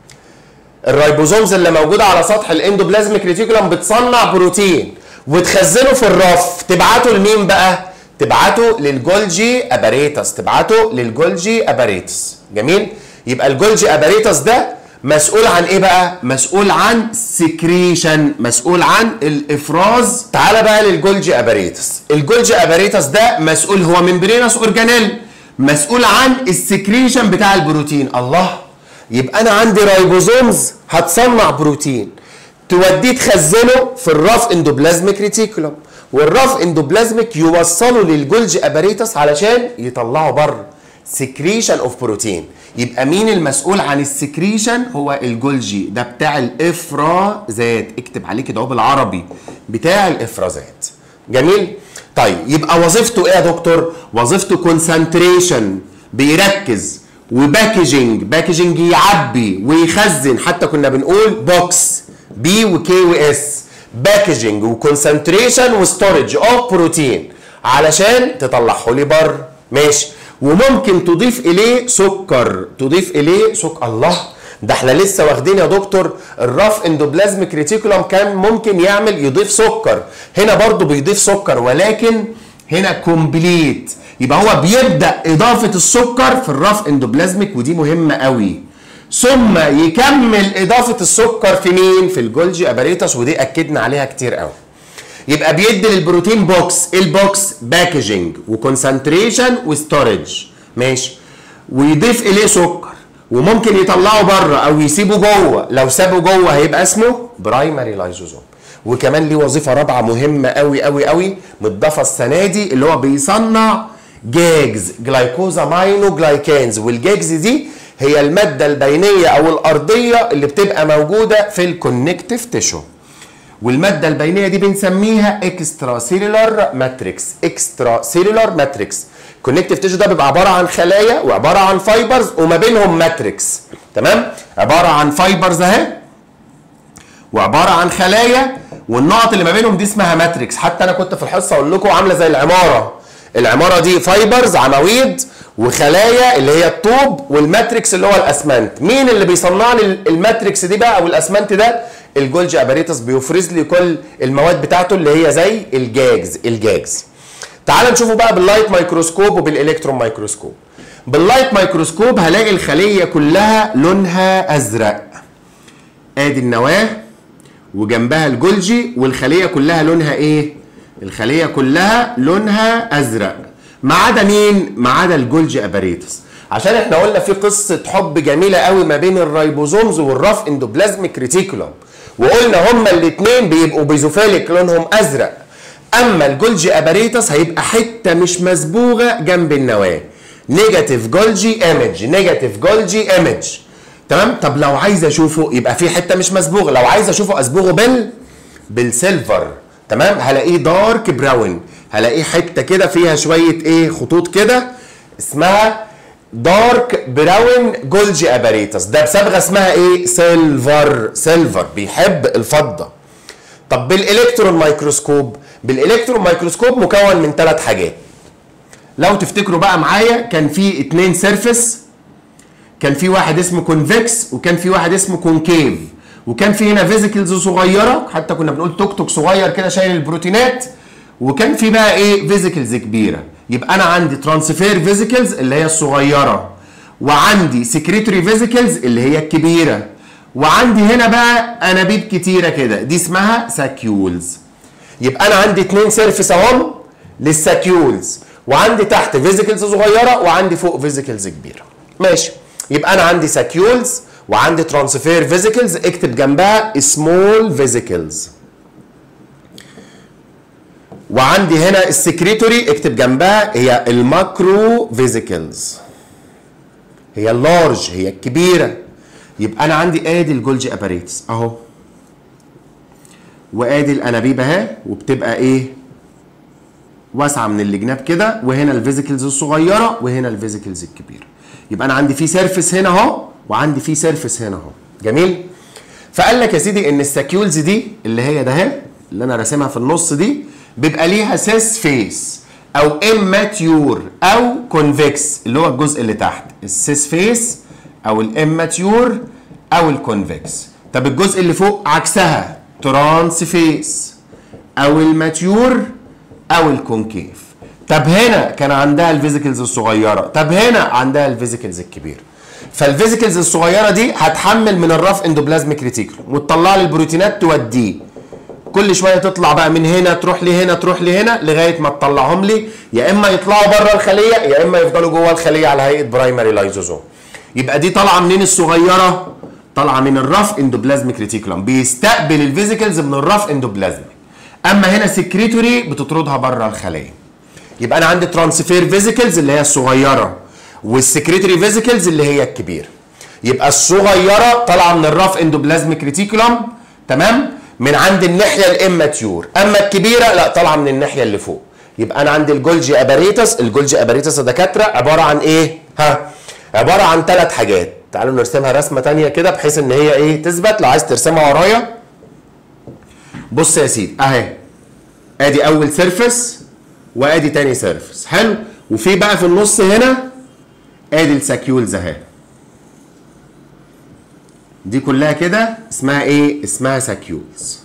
الرايبوزومز اللي موجوده على سطح الاندوبلازميك ريتيكولوم بتصنع بروتين وتخزنه في الرف تبعته لمين بقى تبعته للجولجي اباريتس تبعته للجولجي اباريتس جميل يبقى الجولجي اباريتس ده مسؤول عن ايه بقى مسؤول عن سكريشن مسؤول عن الافراز تعال بقى للجولجي اباريتس الجولجي اباريتس ده مسؤول هو ممبرينس اورجانيل مسؤول عن السكريشن بتاع البروتين الله يبقى انا عندي رايبوزومز هتصنع بروتين توديه تخزنه في الرف اندوبلازميك ريتيكولوم والرف اندوبلازميك يوصله للجولجي اباريتس علشان يطلعوا بره سكريشن اوف بروتين يبقى مين المسؤول عن السكريشن هو الجولجي ده بتاع الافرازات اكتب عليه كده اهو بالعربي بتاع الافرازات جميل طيب يبقى وظيفته ايه يا دكتور وظيفته كونسنتريشن بيركز وباكجينج باكجينج يعبي ويخزن حتى كنا بنقول بوكس بي وكي واس باكجينج وكونسنتريشن وستورج اوف بروتين علشان تطلعه لي بره ماشي وممكن تضيف اليه سكر تضيف اليه سكر الله ده احنا لسه واخدين يا دكتور الرف اندوبلازميك ريتيكولوم كان ممكن يعمل يضيف سكر هنا برضو بيضيف سكر ولكن هنا كومبليت يبقى هو بيبدا اضافه السكر في الرف اندوبلازميك ودي مهمه قوي ثم يكمل اضافه السكر في مين في الجولجي اباريتس ودي اكدنا عليها كتير قوي يبقى بيدي للبروتين بوكس البوكس باكجينج وكونسنتريشن وستورج ماشي ويضيف اليه سكر وممكن يطلعه بره او يسيبه جوه لو سابه جوه هيبقى اسمه برايمري لايزوزوم وكمان ليه وظيفه رابعه مهمه قوي قوي قوي متضافه السنه دي اللي هو بيصنع جاجز جلايكوزا ماينو جلايكانز والجاجز دي هي الماده البينيه او الارضيه اللي بتبقى موجوده في الكونكتيف تيشو والماده البينيه دي بنسميها اكسترا سيلولار ماتريكس اكسترا سيلولار ماتريكس كونكتيف تيشو ده بيبقى عباره عن خلايا وعباره عن فايبرز وما بينهم ماتريكس تمام عباره عن فايبرز اهي وعباره عن خلايا والنقط اللي ما بينهم دي اسمها ماتريكس حتى انا كنت في الحصه اقول لكم عامله زي العماره العماره دي فايبرز عواميد وخلايا اللي هي الطوب والماتريكس اللي هو الاسمنت مين اللي بيصنع لي الماتريكس دي بقى او الاسمنت ده الجولجي اباريتس بيفرز لي كل المواد بتاعته اللي هي زي الجاجز الجاجز تعال نشوفه بقى باللايت مايكروسكوب وبالالكترون مايكروسكوب باللايت مايكروسكوب هلاقي الخليه كلها لونها ازرق ادي النواه وجنبها الجولجي والخليه كلها لونها ايه الخليه كلها لونها ازرق ما عدا مين ما عدا الجولجي اباريتس عشان احنا قلنا في قصه حب جميله قوي ما بين الرايبوزومز والرف اندوبلازميك ريتيكولوم وقلنا هما الاثنين بيبقوا بيزوفيليك لونهم ازرق اما الجولجي اباريتس هيبقى حته مش مسبوغه جنب النواه نيجاتيف جولجي ايمج نيجاتيف جولجي ايمج تمام طب لو عايز اشوفه يبقى في حته مش مسبوغه لو عايز اشوفه اصبغه بال بالسيلفر تمام هلاقيه دارك براون هلاقيه حته كده فيها شويه ايه خطوط كده اسمها دارك براون جولجي اباريتس ده بصبغه اسمها ايه سيلفر سيلفر بيحب الفضه طب بالالكترون مايكروسكوب بالالكترون مايكروسكوب مكون من ثلاث حاجات لو تفتكروا بقى معايا كان في اتنين سيرفس كان في واحد اسمه كونفكس وكان في واحد اسمه كونكيف وكان في هنا فيزيكلز صغيره حتى كنا بنقول توك توك صغير كده شايل البروتينات وكان في بقى ايه فيزيكلز كبيره يبقى انا عندي ترانسفير فيزيكلز اللي هي الصغيره وعندي سكريتوري فيزيكلز اللي هي الكبيره وعندي هنا بقى انابيب كتيره كده دي اسمها ساكيولز يبقى انا عندي اتنين سيرفس اهم للساكيولز وعندي تحت فيزيكلز صغيره وعندي فوق فيزيكلز كبيره ماشي يبقى انا عندي ساكيولز وعندي ترانسفير فيزيكلز اكتب جنبها سمول فيزيكلز وعندي هنا السكريتوري اكتب جنبها هي الماكرو فيزيكلز هي اللارج هي الكبيره يبقى انا عندي ادي الجولجي اباريتس اهو وادي الانابيب اهي وبتبقى ايه واسعه من الجناب كده وهنا الفيزيكلز الصغيره وهنا الفيزيكلز الكبيره يبقى انا عندي في سيرفس هنا اهو وعندي في سيرفس هنا اهو جميل فقال لك يا سيدي ان الساكيولز دي اللي هي ده اهي اللي انا راسمها في النص دي بيبقى ليها سيس فيس او اماتيور او كونفكس اللي هو الجزء اللي تحت السيس فيس او الاماتيور او الكونفكس طب الجزء اللي فوق عكسها ترانس فيس او الماتيور او الكونكيف طب هنا كان عندها الفيزيكلز الصغيره طب هنا عندها الفيزيكلز الكبيره فالفيزيكلز الصغيره دي هتحمل من الرف اندوبلازميك ريتيكولوم وتطلع لي البروتينات توديه كل شويه تطلع بقى من هنا تروح لهنا تروح لهنا لغايه ما تطلعهم لي يا اما يطلعوا بره الخليه يا اما يفضلوا جوه الخليه على هيئه برايمري لايزوزوم يبقى دي طالعه منين الصغيره طالعه من الرف اندوبلازميك ريتيكولوم بيستقبل الفيزيكلز من الرف اندوبلازميك اما هنا سكريتوري بتطردها بره الخليه يبقى انا عندي ترانسفير فيزيكلز اللي هي الصغيره والسكريتوري فيزيكلز اللي هي الكبيره يبقى الصغيره طالعه من الرف اندوبلازميك ريتيكولوم تمام من عند الناحيه الاماتيور اما الكبيره لا طالعه من الناحيه اللي فوق يبقى انا عندي الجولجي اباريتس الجولجي اباريتس يا دكاتره عباره عن ايه ها عباره عن ثلاث حاجات تعالوا نرسمها رسمه تانية كده بحيث ان هي ايه تثبت لو عايز ترسمها ورايا بص يا سيدي اهي ادي اول سيرفس وادي تاني سيرفس حلو وفي بقى في النص هنا ادي الساكيولز اهي دي كلها كده اسمها ايه اسمها ساكيولز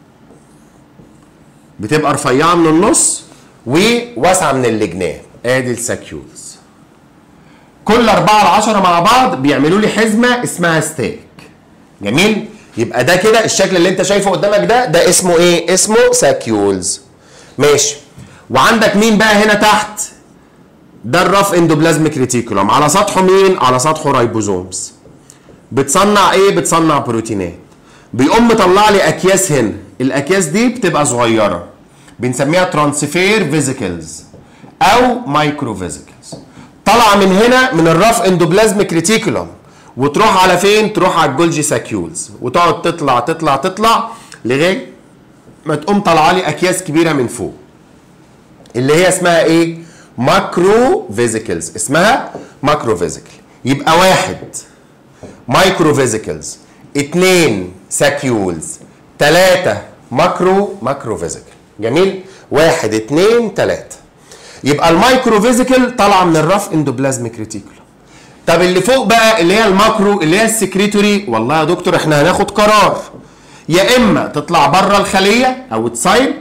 بتبقى رفيعه من النص وواسعه من الجناب ادي الساكيولز كل أربعة على عشرة مع بعض بيعملوا لي حزمة اسمها ستيك جميل يبقى ده كده الشكل اللي انت شايفه قدامك ده ده اسمه ايه اسمه ساكيولز ماشي وعندك مين بقى هنا تحت ده الرف اندوبلازميك ريتيكولوم على سطحه مين على سطحه رايبوزومز بتصنع ايه بتصنع بروتينات بيقوم مطلع لي اكياس هنا الاكياس دي بتبقى صغيره بنسميها ترانسفير فيزيكلز او مايكرو فيزيكلز طالعه من هنا من الرف اندوبلازميك ريتيكولوم وتروح على فين تروح على الجولجي ساكيولز وتقعد تطلع تطلع تطلع لغايه ما تقوم طالعه لي اكياس كبيره من فوق اللي هي اسمها ايه ماكرو فيزيكلز اسمها ماكرو فيزيكل يبقى واحد مايكرو فيزيكلز اتنين ساكيولز تلاتة ماكرو ماكرو فيزيكل جميل واحد اتنين تلاتة يبقى المايكرو فيزيكل طالعه من الرف اندوبلازميك ريتيكولم طب اللي فوق بقى اللي هي الماكرو اللي هي السكريتوري والله يا دكتور احنا هناخد قرار يا اما تطلع بره الخليه او تسايد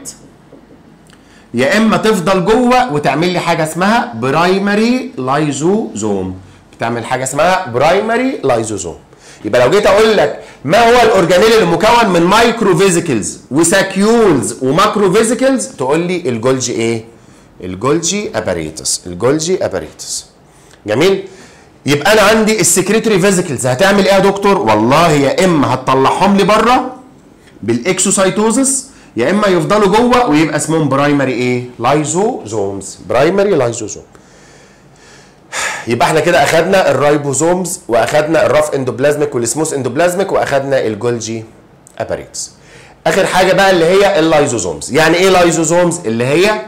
يا اما تفضل جوه وتعمل لي حاجه اسمها برايمري لايزوزوم بتعمل حاجه اسمها برايمري لايزوزوم يبقى لو جيت اقول لك ما هو الاورجانيل المكون من مايكرو فيزيكلز وساكيولز وماكرو فيزيكلز تقول لي الجولجي ايه الجولجي اباريتس الجولجي اباريتس جميل يبقى انا عندي السكريتوري فيزيكلز هتعمل ايه يا دكتور والله يا اما هتطلعهم لي بره بالاكسوسايتوزس يا اما يفضلوا جوه ويبقى اسمهم برايمري ايه لايزوزومز برايمري لايزوزوم يبقى احنا كده اخدنا الرايبوزومز واخدنا الرف اندوبلازميك والسموث اندوبلازميك واخدنا الجولجي اباريتس اخر حاجه بقى اللي هي اللايزوزومز يعني ايه لايزوزومز اللي هي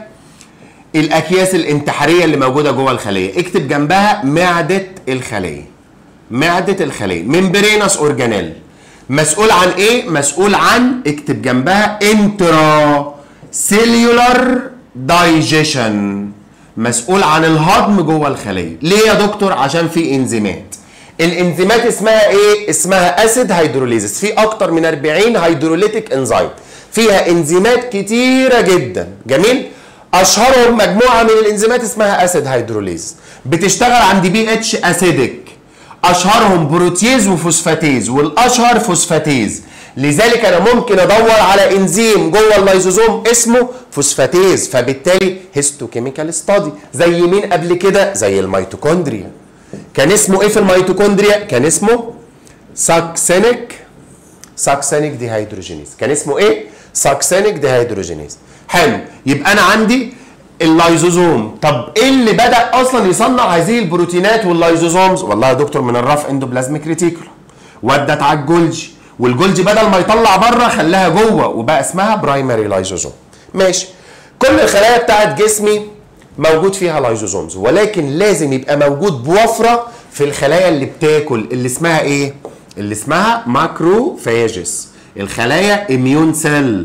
الاكياس الانتحاريه اللي موجوده جوه الخليه اكتب جنبها معده الخليه معده الخليه ممبرينس اورجانيل مسؤول عن ايه مسؤول عن اكتب جنبها انترا سيلولار دايجيشن مسؤول عن الهضم جوه الخليه ليه يا دكتور عشان في انزيمات الانزيمات اسمها ايه اسمها اسيد هيدروليزس في اكتر من 40 هيدروليتيك انزيم فيها انزيمات كتيره جدا جميل اشهرهم مجموعه من الانزيمات اسمها اسيد هيدروليز بتشتغل عند بي اتش اسيدك اشهرهم بروتيز وفوسفاتيز والاشهر فوسفاتيز لذلك انا ممكن ادور على انزيم جوه اللايزوزوم اسمه فوسفاتيز فبالتالي هيستوكيميكال ستادي زي مين قبل كده زي الميتوكوندريا كان اسمه ايه في الميتوكوندريا كان اسمه ساكسينيك ساكسينيك ديهيدروجينيز كان اسمه ايه ساكسينيك ديهيدروجينيز حلو يبقى انا عندي اللايزوزوم طب ايه اللي بدا اصلا يصنع هذه البروتينات واللايزوزومز والله يا دكتور من الرف اندوبلازميك ريتيكولوم ودت على الجولجي والجولجي بدل ما يطلع بره خلاها جوه وبقى اسمها برايمري لايزوزوم ماشي كل الخلايا بتاعت جسمي موجود فيها لايزوزومز ولكن لازم يبقى موجود بوفره في الخلايا اللي بتاكل اللي اسمها ايه اللي اسمها ماكروفاجس الخلايا اميون سيل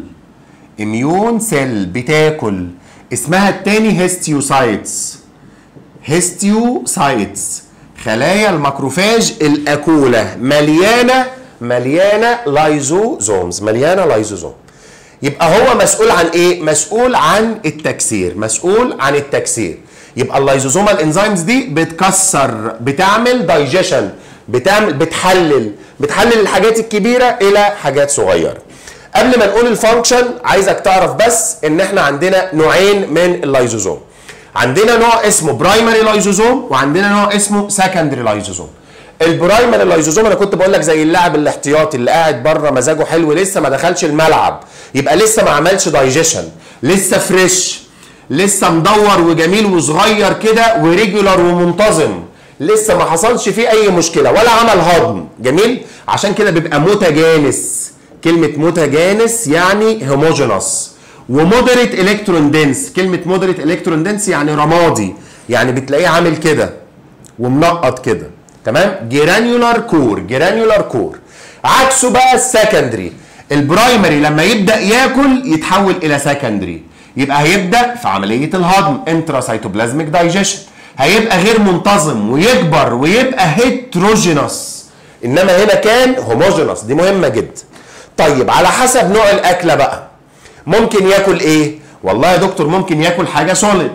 اميون سيل بتاكل اسمها التاني هيستيوسايتس هيستيوسايتس خلايا الماكروفاج الاكوله مليانه مليانه لايزوزومز مليانه لايزوزوم يبقى هو مسؤول عن ايه مسؤول عن التكسير مسؤول عن التكسير يبقى اللايزوزومال انزيمز دي بتكسر بتعمل دايجيشن بتعمل بتحلل بتحلل الحاجات الكبيره الى حاجات صغيره قبل ما نقول الفانكشن عايزك تعرف بس ان احنا عندنا نوعين من اللايزوزوم عندنا نوع اسمه برايمري لايزوزوم وعندنا نوع اسمه سكندري لايزوزوم البرايمري لايزوزوم انا كنت بقول لك زي اللاعب الاحتياطي اللي قاعد بره مزاجه حلو لسه ما دخلش الملعب يبقى لسه ما عملش دايجيشن لسه فريش لسه مدور وجميل وصغير كده وريجولار ومنتظم لسه ما حصلش فيه اي مشكله ولا عمل هضم جميل عشان كده بيبقى متجانس كلمه متجانس يعني هوموجينوس ومودريت الكترون دنس كلمه مودريت الكترون دنس يعني رمادي يعني بتلاقيه عامل كده ومنقط كده تمام جرانيولار كور جرانيولار كور عكسه بقى السكندري البرايمري لما يبدا ياكل يتحول الى سكندري يبقى هيبدا في عمليه الهضم انتراسيتوبلازميك دايجيشن هيبقى غير منتظم ويكبر ويبقى هيتروجينوس انما هنا كان هوموجينوس دي مهمه جدا طيب على حسب نوع الاكله بقى ممكن ياكل ايه والله يا دكتور ممكن ياكل حاجه سوليد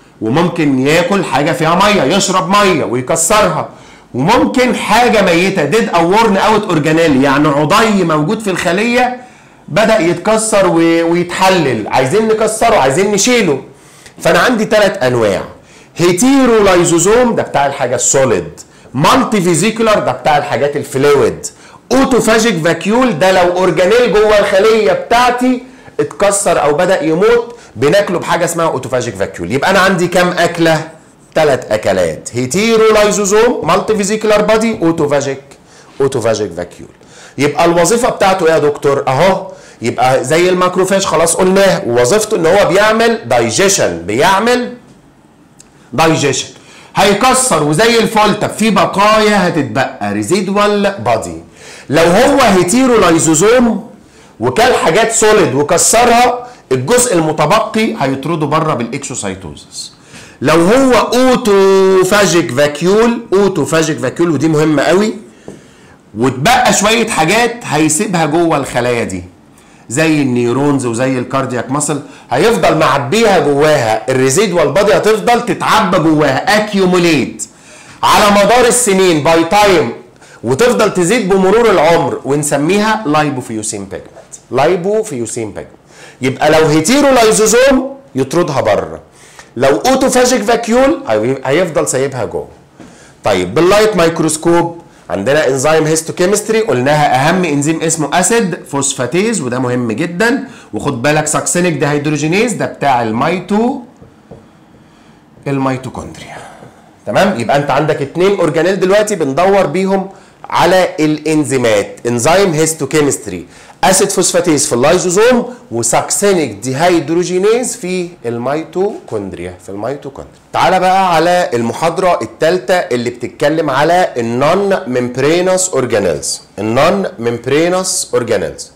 وممكن ياكل حاجه فيها ميه يشرب ميه ويكسرها وممكن حاجه ميته ديد او ورن اوت اورجانيل يعني عضي موجود في الخليه بدا يتكسر ويتحلل عايزين نكسره عايزين نشيله فانا عندي ثلاث انواع هيتيرو لايزوزوم ده بتاع الحاجه السوليد مالتي فيزيكولار ده بتاع الحاجات الفلويد اوتوفاجيك فاكيول ده لو اورجانيل جوه الخليه بتاعتي اتكسر او بدا يموت بناكله بحاجه اسمها اوتوفاجيك فاكيول يبقى انا عندي كام اكله ثلاث اكلات هيتيرو لايزوزوم مالتي فيزيكولار بادي اوتوفاجيك اوتوفاجيك فاكيول يبقى الوظيفه بتاعته ايه يا دكتور اهو يبقى زي الماكروفاج خلاص قلناه ووظيفته ان هو بيعمل دايجيشن بيعمل دايجيشن هيكسر وزي الفل طب في بقايا هتتبقى ريزيدوال بادي لو هو هيتيرو لايزوزوم وكل حاجات سوليد وكسرها الجزء المتبقي هيطرده بره بالاكسوسايتوزس لو هو اوتوفاجيك فاكيول اوتوفاجيك فاكيول ودي مهمه قوي وتبقى شويه حاجات هيسيبها جوه الخلايا دي زي النيورونز وزي الكاردياك ماسل هيفضل معبيها جواها الريزيدوال بادي هتفضل تتعبى جواها اكيوموليت على مدار السنين باي تايم وتفضل تزيد بمرور العمر ونسميها لايبوفيوسين بيجمنت لايبوفيوسين بيجمنت يبقى لو هيتيرو لايزوزوم يطردها بره لو اوتوفاجيك فاكيول هيفضل سايبها جوه طيب باللايت مايكروسكوب عندنا انزيم هيستوكيمستري قلناها اهم انزيم اسمه اسيد فوسفاتيز وده مهم جدا وخد بالك ساكسينيك ديهيدروجينيز ده بتاع الميتو الميتوكوندريا تمام يبقى انت عندك اتنين اورجانيل دلوقتي بندور بيهم على الانزيمات انزيم هيستوكيمستري اسيد فوسفاتيز في اللايزوزوم وساكسينيك ديهيدروجينيز في الميتوكوندريا في الميتوكوندريا تعالى بقى على المحاضره الثالثه اللي بتتكلم على النون ممبرينس اورجانيلز النون ممبرينس اورجانيلز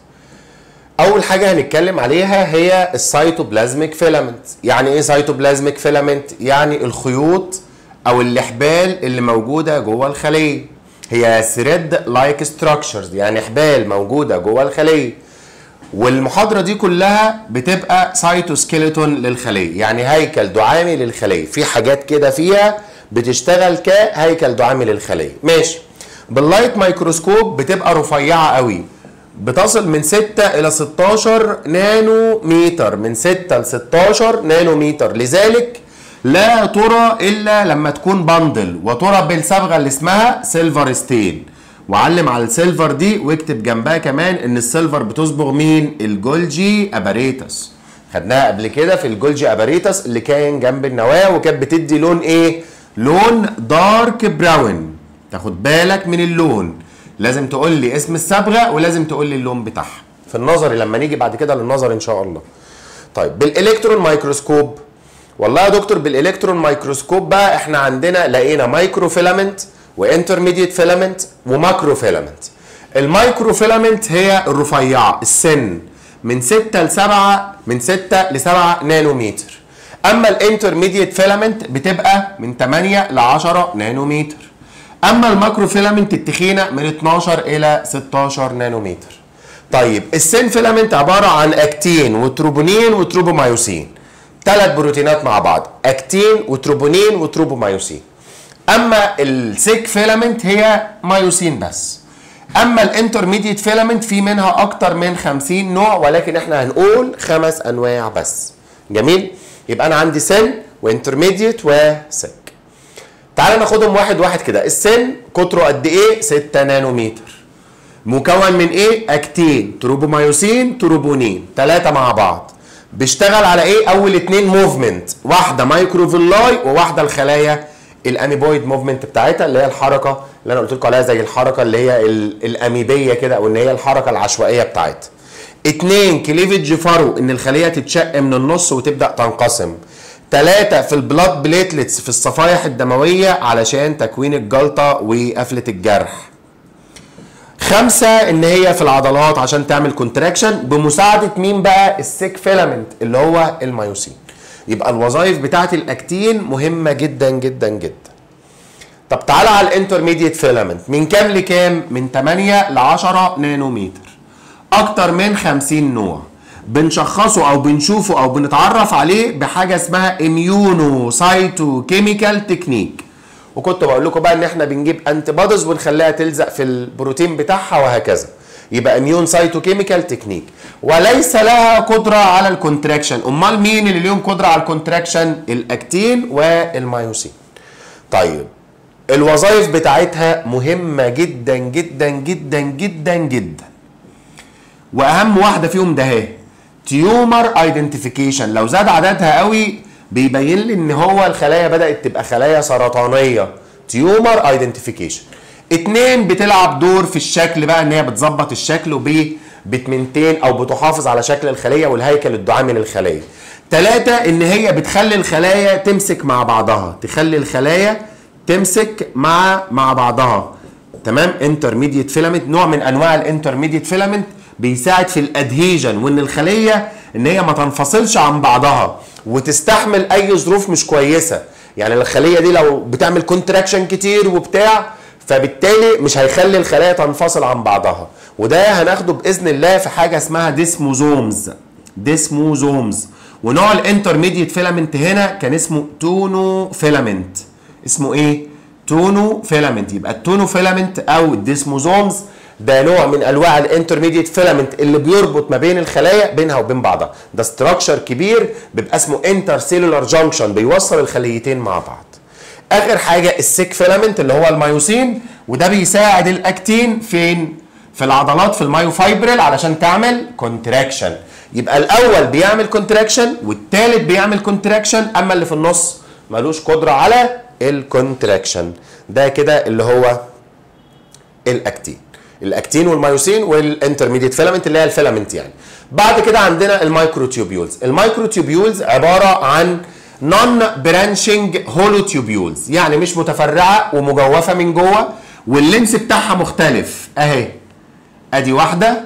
اول حاجه هنتكلم عليها هي السيتوبلازميك فيلامنت يعني ايه سيتوبلازميك فيلامنت يعني الخيوط او الاحبال اللي موجوده جوه الخليه هي ثريد لايك ستراكشرز يعني حبال موجوده جوه الخليه والمحاضره دي كلها بتبقى سايتوسكيلتون للخليه يعني هيكل دعامي للخليه في حاجات كده فيها بتشتغل كهيكل دعامي للخليه ماشي باللايت مايكروسكوب بتبقى رفيعه قوي بتصل من 6 الى 16 نانو متر من 6 ل 16 نانو متر لذلك لا ترى الا لما تكون بندل وترى بالصبغه اللي اسمها سيلفر ستين وعلم على السيلفر دي واكتب جنبها كمان ان السيلفر بتصبغ مين الجولجي اباريتس خدناها قبل كده في الجولجي اباريتس اللي كان جنب النواه وكانت بتدي لون ايه لون دارك براون تاخد بالك من اللون لازم تقول لي اسم الصبغه ولازم تقول لي اللون بتاعها في النظري لما نيجي بعد كده للنظر ان شاء الله طيب بالالكترون مايكروسكوب والله يا دكتور بالالكترون مايكروسكوب بقى احنا عندنا لقينا مايكرو فيلامنت وانترميديت فيلامنت وماكرو فيلامنت المايكرو فيلامنت هي الرفيعه السن من 6 ل 7 من 6 ل 7 نانومتر اما الانترميديت فيلامنت بتبقى من 8 ل 10 نانومتر اما الماكرو فيلامنت التخينه من 12 الى 16 نانومتر طيب السن فيلامنت عباره عن اكتين وتروبونين وتروبومايوسين ثلاث بروتينات مع بعض اكتين وتروبونين وتروبومايوسين اما السيك فيلامنت هي مايوسين بس اما الانترميديت فيلامنت في منها اكتر من 50 نوع ولكن احنا هنقول خمس انواع بس جميل يبقى انا عندي سن وانترميديت وسيك تعال ناخدهم واحد واحد كده السن قطره قد ايه 6 نانومتر مكون من ايه اكتين تروبومايوسين تروبونين ثلاثه مع بعض بيشتغل على ايه اول اتنين موفمنت واحده مايكروفيلاي وواحده الخلايا الانيبويد موفمنت بتاعتها اللي هي الحركه اللي انا قلت لكم عليها زي الحركه اللي هي الاميبيه كده او ان هي الحركه العشوائيه بتاعتها اتنين كليفج فرو ان الخليه تتشق من النص وتبدا تنقسم ثلاثة في البلاد بليتلتس في الصفائح الدموية علشان تكوين الجلطة وقفلة الجرح خمسة ان هي في العضلات عشان تعمل كونتراكشن بمساعدة مين بقى السيك فيلامنت اللي هو المايوسين يبقى الوظائف بتاعت الاكتين مهمة جدا جدا جدا طب تعالى على الانترميديت فيلامنت من كام لكام من 8 ل 10 نانومتر اكتر من 50 نوع بنشخصه او بنشوفه او بنتعرف عليه بحاجه اسمها اميونو سايتو كيميكال تكنيك وكنت بقول لكم بقى ان احنا بنجيب انتي بوديز ونخليها تلزق في البروتين بتاعها وهكذا يبقى اميون سايتو كيميكال تكنيك وليس لها قدره على الكونتراكشن امال مين اللي ليهم قدره على الكونتراكشن الاكتين والمايوسين طيب الوظائف بتاعتها مهمه جدا جدا جدا جدا جدا واهم واحده فيهم ده اهي تيومر ايدنتيفيكيشن لو زاد عددها قوي بيبين لي ان هو الخلايا بدات تبقى خلايا سرطانيه تيومر ايدنتيفيكيشن اتنين بتلعب دور في الشكل بقى ان هي بتظبط الشكل بتمنتين او بتحافظ على شكل الخليه والهيكل الدعامي للخليه ثلاثة ان هي بتخلي الخلايا تمسك مع بعضها تخلي الخلايا تمسك مع مع بعضها تمام انترميديت فيلامنت نوع من انواع الانترميديت فيلامنت بيساعد في الادهيجن وان الخليه ان هي ما تنفصلش عن بعضها وتستحمل اي ظروف مش كويسه يعني الخليه دي لو بتعمل كونتراكشن كتير وبتاع فبالتالي مش هيخلي الخلايا تنفصل عن بعضها وده هناخده باذن الله في حاجه اسمها ديسموزومز ديسموزومز ونوع الانترميديت فيلامنت هنا كان اسمه تونو فيلامنت اسمه ايه تونو فيلامنت يبقى التونو فيلامنت او الديسموزومز ده نوع من انواع الانترميديت فيلامنت اللي بيربط ما بين الخلايا بينها وبين بعضها ده ستراكشر كبير بيبقى اسمه انتر سيلولار جانكشن بيوصل الخليتين مع بعض اخر حاجه السيك فيلامنت اللي هو المايوسين وده بيساعد الاكتين فين في العضلات في المايوفايبرل علشان تعمل كونتراكشن يبقى الاول بيعمل كونتراكشن والثالث بيعمل كونتراكشن اما اللي في النص ملوش قدره على الكونتراكشن ده كده اللي هو الاكتين الاكتين والمايوسين والانترميديت فيلامنت اللي هي الفيلامنت يعني بعد كده عندنا المايكروتيوبيولز المايكروتيوبيولز عباره عن نون برانشنج هولوتيوبيولز يعني مش متفرعه ومجوفه من جوه واللينس بتاعها مختلف اهي ادي واحده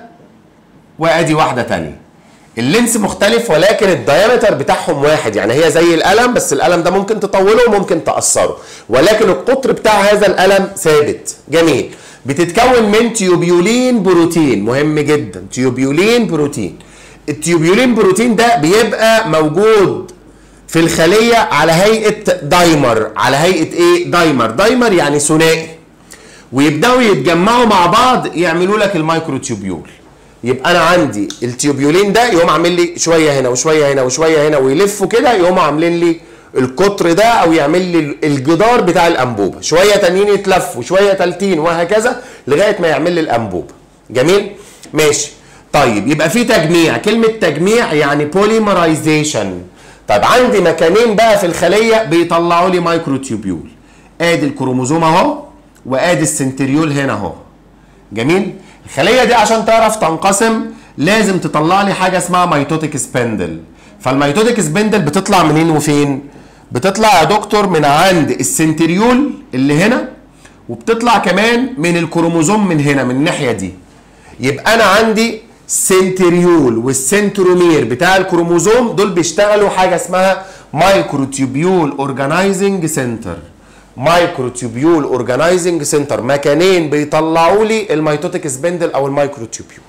وادي واحده تانية اللينس مختلف ولكن الدايمتر بتاعهم واحد يعني هي زي القلم بس القلم ده ممكن تطوله وممكن تقصره ولكن القطر بتاع هذا القلم ثابت جميل بتتكون من تيوبيولين بروتين مهم جدا تيوبيولين بروتين التيوبيولين بروتين ده بيبقى موجود في الخلية على هيئة دايمر على هيئة ايه دايمر دايمر يعني ثنائي ويبداوا يتجمعوا مع بعض يعملوا لك المايكروتيوبيول يبقى انا عندي التيوبيولين ده يقوم عامل لي شويه هنا وشويه هنا وشويه هنا ويلفوا كده يقوموا عاملين لي القطر ده او يعمل لي الجدار بتاع الانبوبه شويه تانيين يتلفوا شويه تالتين وهكذا لغايه ما يعمل لي الانبوبه جميل ماشي طيب يبقى في تجميع كلمه تجميع يعني بوليمرايزيشن طيب عندي مكانين بقى في الخليه بيطلعوا لي مايكروتيوبيول ادي الكروموزوم اهو وادي السنتريول هنا اهو جميل الخليه دي عشان تعرف تنقسم لازم تطلع لي حاجه اسمها ميتوتيك سبندل فالميتوتيك سبندل بتطلع منين وفين بتطلع يا دكتور من عند السنتريول اللي هنا وبتطلع كمان من الكروموزوم من هنا من الناحيه دي يبقى انا عندي سنتريول والسنترومير بتاع الكروموزوم دول بيشتغلوا حاجه اسمها مايكروتيوبيول اورجانيزنج سنتر مايكروتيوبيول اورجانيزنج سنتر مكانين بيطلعوا لي الميتوتيك سبندل او المايكروتيوبيول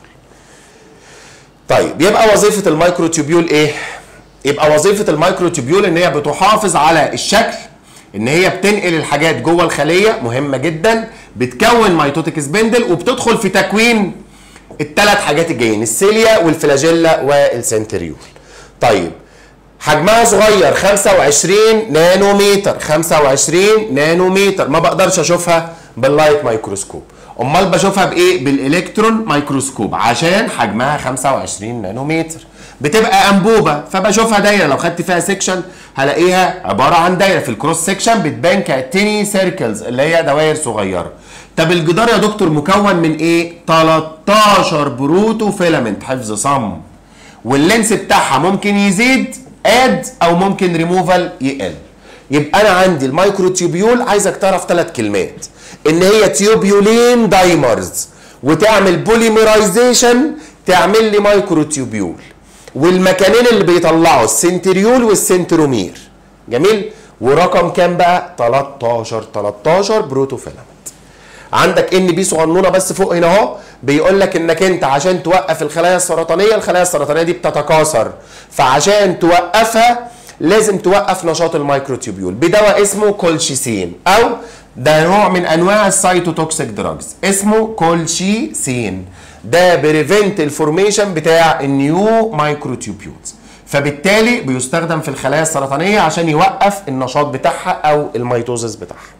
طيب يبقى وظيفه المايكروتيوبيول ايه يبقى وظيفه المايكروتيوبيول ان هي بتحافظ على الشكل ان هي بتنقل الحاجات جوه الخليه مهمه جدا بتكون ميتوتيك سبندل وبتدخل في تكوين الثلاث حاجات الجايين السيليا والفلاجيلا والسنتريول طيب حجمها صغير 25 نانومتر 25 نانومتر ما بقدرش اشوفها باللايت مايكروسكوب امال بشوفها بايه بالالكترون مايكروسكوب عشان حجمها 25 نانومتر بتبقى انبوبه فبشوفها دايره لو خدت فيها سيكشن هلاقيها عباره عن دايره في الكروس سيكشن بتبان كتيني سيركلز اللي هي دوائر صغيره طب الجدار يا دكتور مكون من ايه 13 بروتو فيلامنت حفظ صم واللينس بتاعها ممكن يزيد اد او ممكن ريموفال يقل يبقى انا عندي المايكرو تيوبيول عايزك تعرف ثلاث كلمات ان هي تيوبيولين دايمرز وتعمل بوليمرايزيشن تعمل لي مايكرو تيوبيول والمكانين اللي بيطلعوا السنتريول والسنترومير جميل ورقم كام بقى 13 13 بروتو فيلامنت عندك ان بي صغنونه بس فوق هنا اهو بيقول لك انك انت عشان توقف الخلايا السرطانيه الخلايا السرطانيه دي بتتكاثر فعشان توقفها لازم توقف نشاط الميكروتيوبيول بدواء اسمه كولشيسين او ده نوع من انواع السايتوتوكسيك دراجز اسمه كولشيسين ده بريفنت الفورميشن بتاع النيو مايكروتيوبيولز فبالتالي بيستخدم في الخلايا السرطانيه عشان يوقف النشاط بتاعها او الميتوزس بتاعها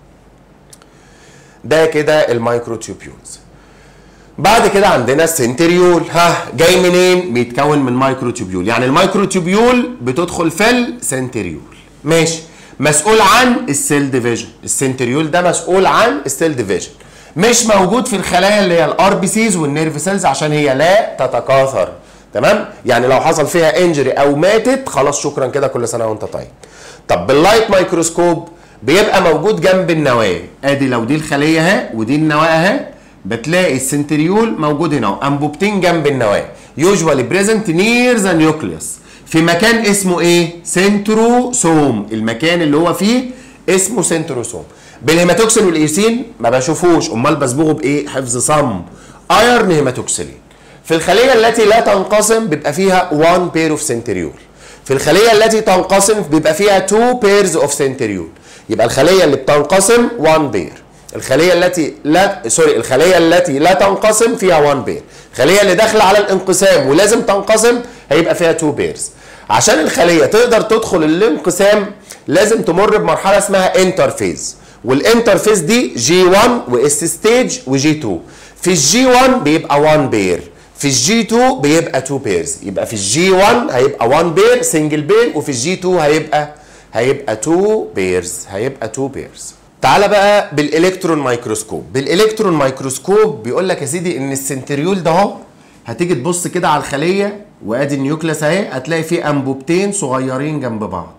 ده كده المايكروتيوبيولز بعد كده عندنا السنتريول ها جاي منين بيتكون من مايكروتيوبيول يعني المايكروتيوبيول بتدخل في السنتريول ماشي مسؤول عن السيل ديفيجن السنتريول ده مسؤول عن السيل ديفيجن مش موجود في الخلايا اللي هي الار بي سيز والنيرف سيلز عشان هي لا تتكاثر تمام يعني لو حصل فيها انجري او ماتت خلاص شكرا كده كل سنه وانت طيب طب باللايت مايكروسكوب بيبقى موجود جنب النواه ادي لو دي الخليه اهي ودي النواه اهي بتلاقي السنتريول موجود هنا انبوبتين جنب النواه يوجوالي بريزنت نير ذا نيوكليوس في مكان اسمه ايه سنتروسوم المكان اللي هو فيه اسمه سنتروسوم بالهيماتوكسين والايوسين ما بشوفوش امال بصبغه بايه حفظ صم ايرن هيماتوكسيلين في الخليه التي لا تنقسم بيبقى فيها 1 بير اوف سنتريول في الخليه التي تنقسم بيبقى فيها 2 بيرز اوف سنتريول يبقى الخليه اللي بتنقسم 1 بير الخليه التي لا سوري الخليه التي لا تنقسم فيها 1 بير الخليه اللي داخله على الانقسام ولازم تنقسم هيبقى فيها 2 بيرز عشان الخليه تقدر تدخل الانقسام لازم تمر بمرحله اسمها انترفيز والانترفيز دي جي 1 واس ستيج وجي 2 في الجي 1 بيبقى 1 بير في الجي 2 بيبقى 2 بيرز يبقى في الجي 1 هيبقى 1 بير سنجل بير وفي الجي 2 هيبقى هيبقى 2 بيرز هيبقى 2 بيرز تعالى بقى بالالكترون مايكروسكوب بالالكترون مايكروسكوب بيقول لك يا سيدي ان السنتريول ده اهو هتيجي تبص كده على الخليه وادي النيوكليس اهي هتلاقي فيه انبوبتين صغيرين جنب بعض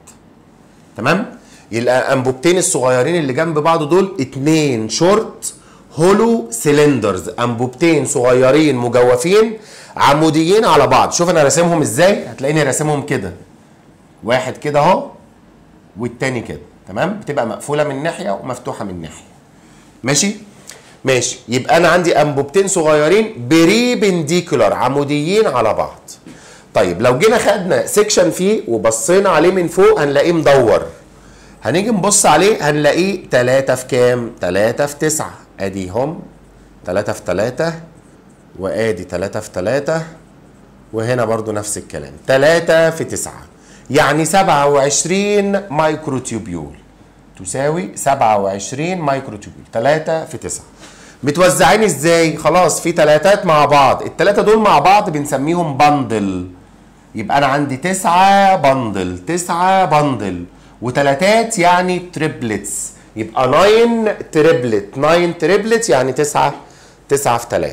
تمام يبقى انبوبتين الصغيرين اللي جنب بعض دول اتنين شورت هولو سيلندرز انبوبتين صغيرين مجوفين عموديين على بعض شوف انا راسمهم ازاي هتلاقيني راسمهم كده واحد كده اهو والتاني كده تمام بتبقى مقفوله من ناحيه ومفتوحه من ناحيه ماشي ماشي يبقى انا عندي انبوبتين صغيرين بريبنديكولار عموديين على بعض طيب لو جينا خدنا سيكشن فيه وبصينا عليه من فوق هنلاقيه مدور هنيجي نبص عليه هنلاقيه 3 في كام 3 في 9 ادي هم 3 في 3 وادي 3 في 3 وهنا برضو نفس الكلام 3 في 9 يعني 27 مايكرو تيوبيول تساوي 27 مايكرو تيوبيول 3 في 9 متوزعين ازاي خلاص في تلاتات مع بعض التلاتة دول مع بعض بنسميهم بندل يبقى انا عندي تسعة بندل تسعة بندل وتلاتات يعني تريبلتس يبقى 9 تريبلت 9 تريبلت يعني 9 9 في 3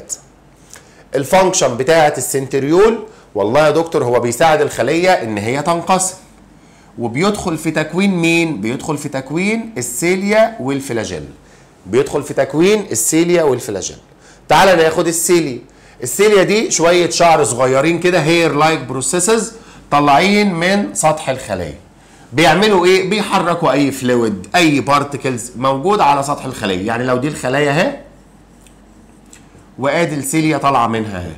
الفانكشن بتاعه السنتريول والله يا دكتور هو بيساعد الخليه ان هي تنقسم وبيدخل في تكوين مين بيدخل في تكوين السيليا والفلاجيل بيدخل في تكوين السيليا والفلاجيل تعال ناخد السيليا السيليا دي شويه شعر صغيرين كده هير لايك بروسيسز طالعين من سطح الخليه بيعملوا ايه بيحركوا اي فلويد اي بارتكلز موجود على سطح الخليه يعني لو دي الخلايا اهي وادي السيليا طالعه منها اهي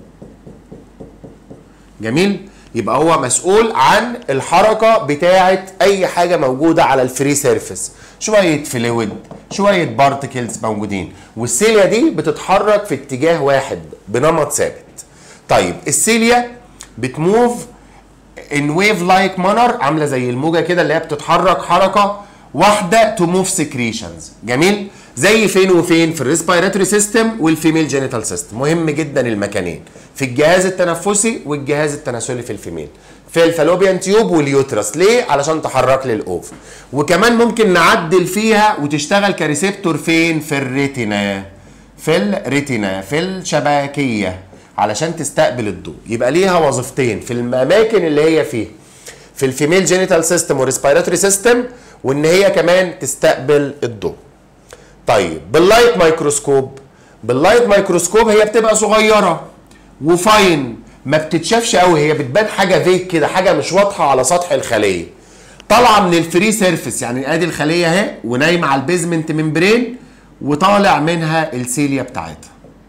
جميل يبقى هو مسؤول عن الحركه بتاعه اي حاجه موجوده على الفري سيرفيس شويه فلويد شويه بارتكلز موجودين والسيليا دي بتتحرك في اتجاه واحد بنمط ثابت طيب السيليا بتموف ان ويف لايك مانر عامله زي الموجه كده اللي هي بتتحرك حركه واحده تو موف سكريشنز جميل زي فين وفين في الريسبيراتوري سيستم والفيميل جينيتال سيستم مهم جدا المكانين في الجهاز التنفسي والجهاز التناسلي في الفيميل في الفالوبيان تيوب واليوترس ليه علشان تحرك لي الاوف وكمان ممكن نعدل فيها وتشتغل كريسبتور فين في الريتنا في الريتنا في الشبكيه علشان تستقبل الضوء يبقى ليها وظيفتين في الاماكن اللي هي فيها في الفيميل جينيتال سيستم والريسبيراتوري سيستم وان هي كمان تستقبل الضوء طيب باللايت مايكروسكوب باللايت مايكروسكوب هي بتبقى صغيره وفاين ما بتتشافش قوي هي بتبان حاجه فيك كده حاجه مش واضحه على سطح الخليه طالعه من الفري سيرفيس يعني ادي الخليه اهي ونايمه على البيزمنت ممبرين وطالع منها السيليا بتاعتها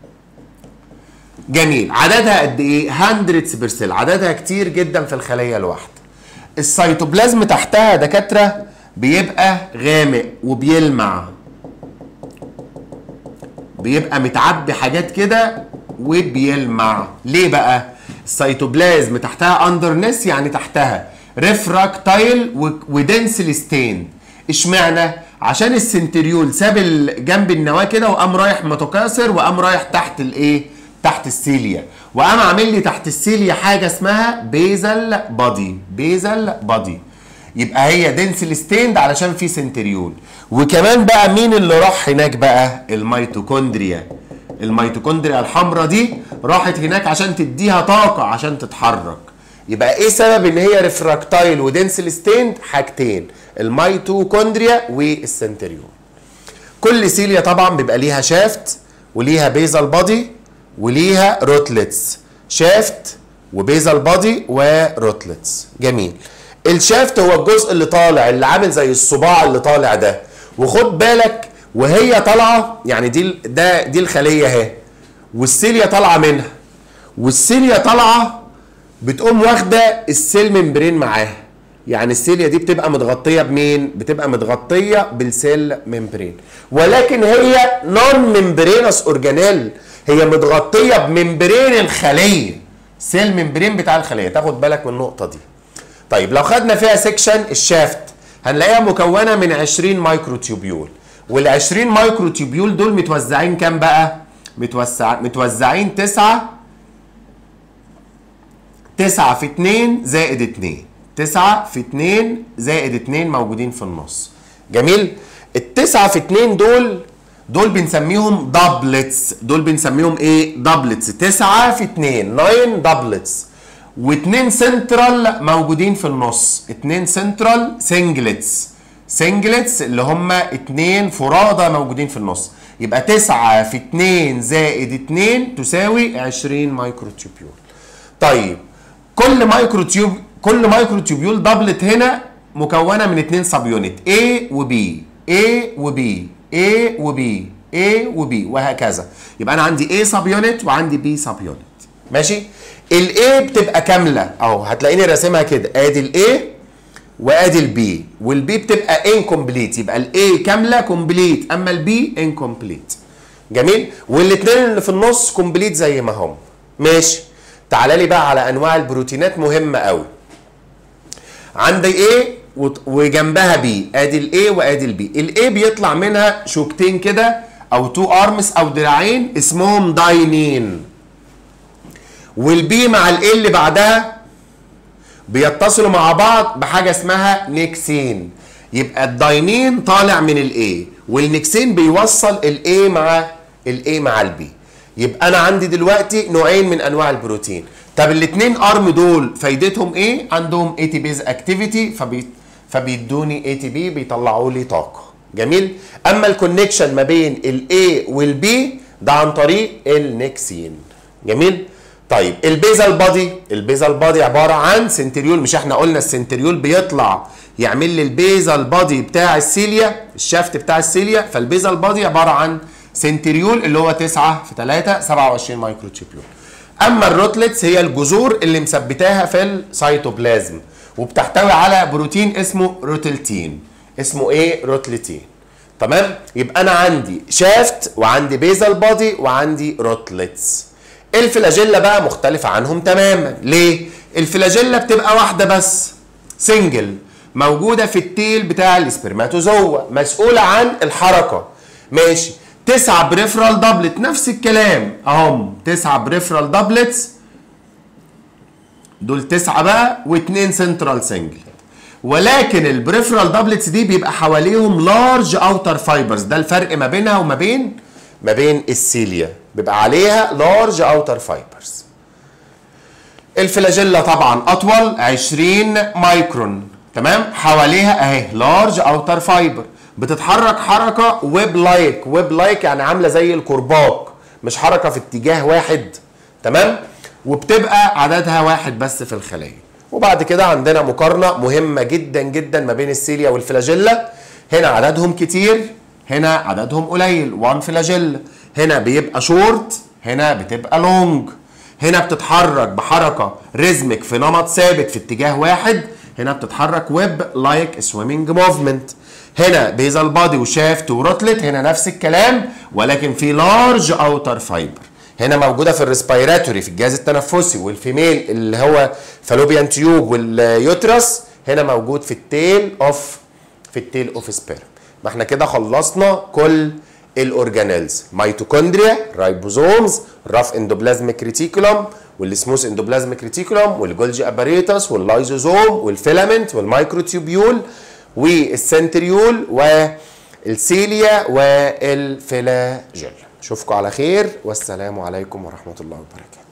جميل عددها قد ايه 100 بيرسيل عددها كتير جدا في الخليه الواحده السيتوبلازم تحتها دكاتره بيبقى غامق وبيلمع بيبقى متعبي حاجات كده وبيلمع ليه بقى السيتوبلازم تحتها اندرنس يعني تحتها ريفراكتايل ودنسلي ستين اشمعنى عشان السنتريول ساب جنب النواه كده وقام رايح متكاثر وقام رايح تحت الايه تحت السيليا وقام عامل لي تحت السيليا حاجه اسمها بيزل بادي بيزل بادي يبقى هي دنسلي ستيند علشان في سنتريول وكمان بقى مين اللي راح هناك بقى الميتوكوندريا الميتوكوندريا الحمراء دي راحت هناك عشان تديها طاقه عشان تتحرك يبقى ايه سبب ان هي ريفراكتايل ودنسلي ستيند حاجتين الميتوكوندريا والسنتريول كل سيليا طبعا بيبقى ليها شافت وليها بيزال بادي وليها روتلتس شافت وبيزال بادي وروتلتس جميل الشافت هو الجزء اللي طالع اللي عامل زي الصباع اللي طالع ده وخد بالك وهي طالعه يعني دي ده دي الخليه اهي والسيليا طالعه منها والسيليا طالعه بتقوم واخده السيل ممبرين معاها يعني السيليا دي بتبقى متغطيه بمين بتبقى متغطيه بالسيل ممبرين ولكن هي نون ممبرينس اورجانيل هي متغطيه بممبرين الخليه سيل ممبرين بتاع الخليه تاخد بالك من النقطه دي طيب لو خدنا فيها سيكشن الشافت هنلاقيها مكونه من 20 مايكرو تيوبيول وال 20 مايكرو تيوبيول دول متوزعين كام بقى متوزع متوزعين 9 9 في 2 زائد 2 9 في 2 زائد 2 موجودين في النص جميل التسعة في 2 دول دول بنسميهم دبلتس دول بنسميهم ايه دبلتس 9 في 2 9 دبلتس واثنين سنترال موجودين في النص اتنين سنترال سنجلتس سنجلتس اللي هم اتنين فرادة موجودين في النص يبقى 9 في 2 زائد 2 تساوي 20 مايكرو تيوبيول طيب كل مايكرو تيوب كل مايكرو تيوبيول دبلت هنا مكونه من اتنين سب يونت A و B A و B A و B A و B وهكذا يبقى انا عندي A سب يونت وعندي B سب يونت ماشي الاي بتبقى كامله اهو هتلاقيني راسمها كده ادي الاي وادي البي والبي بتبقى انكمبليت يبقى الاي كامله كومبليت اما البي انكمبليت جميل والاثنين اللي في النص كومبليت زي ما هم ماشي تعالى لي بقى على انواع البروتينات مهمه قوي عندي ايه وجنبها بي ادي الاي وادي البي الاي بيطلع منها شوكتين كده او تو ارمز او دراعين اسمهم داينين والبي مع الاي اللي بعدها بيتصلوا مع بعض بحاجه اسمها نيكسين يبقى الداينين طالع من الاي والنيكسين بيوصل الاي مع الاي مع البي يبقى انا عندي دلوقتي نوعين من انواع البروتين طب الاثنين ارم دول فايدتهم ايه عندهم اي تي بيز اكتيفيتي فبي فبيدوني اي تي بي بيطلعوا لي طاقه جميل اما الكونكشن ما بين الاي والبي ده عن طريق النكسين جميل طيب البيزال بادي البيزال بادي عباره عن سنتريول مش احنا قلنا السنتريول بيطلع يعمل لي البيزال بادي بتاع السيليا الشافت بتاع السيليا فالبيزال بادي عباره عن سنتريول اللي هو 9 في 3 27 مايكرو تشيبيول اما الروتلتس هي الجذور اللي مثبتاها في السيتوبلازم وبتحتوي على بروتين اسمه روتلتين اسمه ايه روتلتين تمام يبقى انا عندي شافت وعندي بيزال بادي وعندي روتلتس الفلاجيلا بقى مختلفة عنهم تماما ليه؟ الفلاجيلا بتبقى واحدة بس سنجل موجودة في التيل بتاع الاسبرماتوزوا مسؤولة عن الحركة ماشي تسعة بريفرال دبلت نفس الكلام اهم تسعة بريفرال دبلتس دول تسعة بقى واتنين سنترال سنجل ولكن البريفرال دبلتس دي بيبقى حواليهم لارج اوتر فايبرز ده الفرق ما بينها وما بين ما بين السيليا بيبقى عليها لارج اوتر فايبرز الفلاجيلا طبعا اطول 20 مايكرون تمام حواليها اهي لارج اوتر فايبر بتتحرك حركه ويب لايك ويب لايك يعني عامله زي الكرباج مش حركه في اتجاه واحد تمام وبتبقى عددها واحد بس في الخليه وبعد كده عندنا مقارنه مهمه جدا جدا ما بين السيليا والفلاجيلا هنا عددهم كتير هنا عددهم قليل 1 فلاجيلا هنا بيبقى شورت هنا بتبقى لونج هنا بتتحرك بحركه ريزمك في نمط ثابت في اتجاه واحد هنا بتتحرك ويب لايك سويمنج موفمنت هنا بيزال بادي وشافت وروتلت هنا نفس الكلام ولكن في لارج اوتر فايبر هنا موجوده في الريسبيراتوري في الجهاز التنفسي والفيميل اللي هو فالوبيان تيوب واليوترس هنا موجود في التيل اوف في التيل اوف سبيرم ما احنا كده خلصنا كل الاورجانيلز ميتوكوندريا رايبوزومز راف اندوبلازميك ريتيكولوم والسموث اندوبلازميك ريتيكولوم والجولجي اباريتس واللايزوزوم والفيلامنت والمايكروتيوبيول والسنتريول والسيليا والفلاجيل اشوفكم على خير والسلام عليكم ورحمه الله وبركاته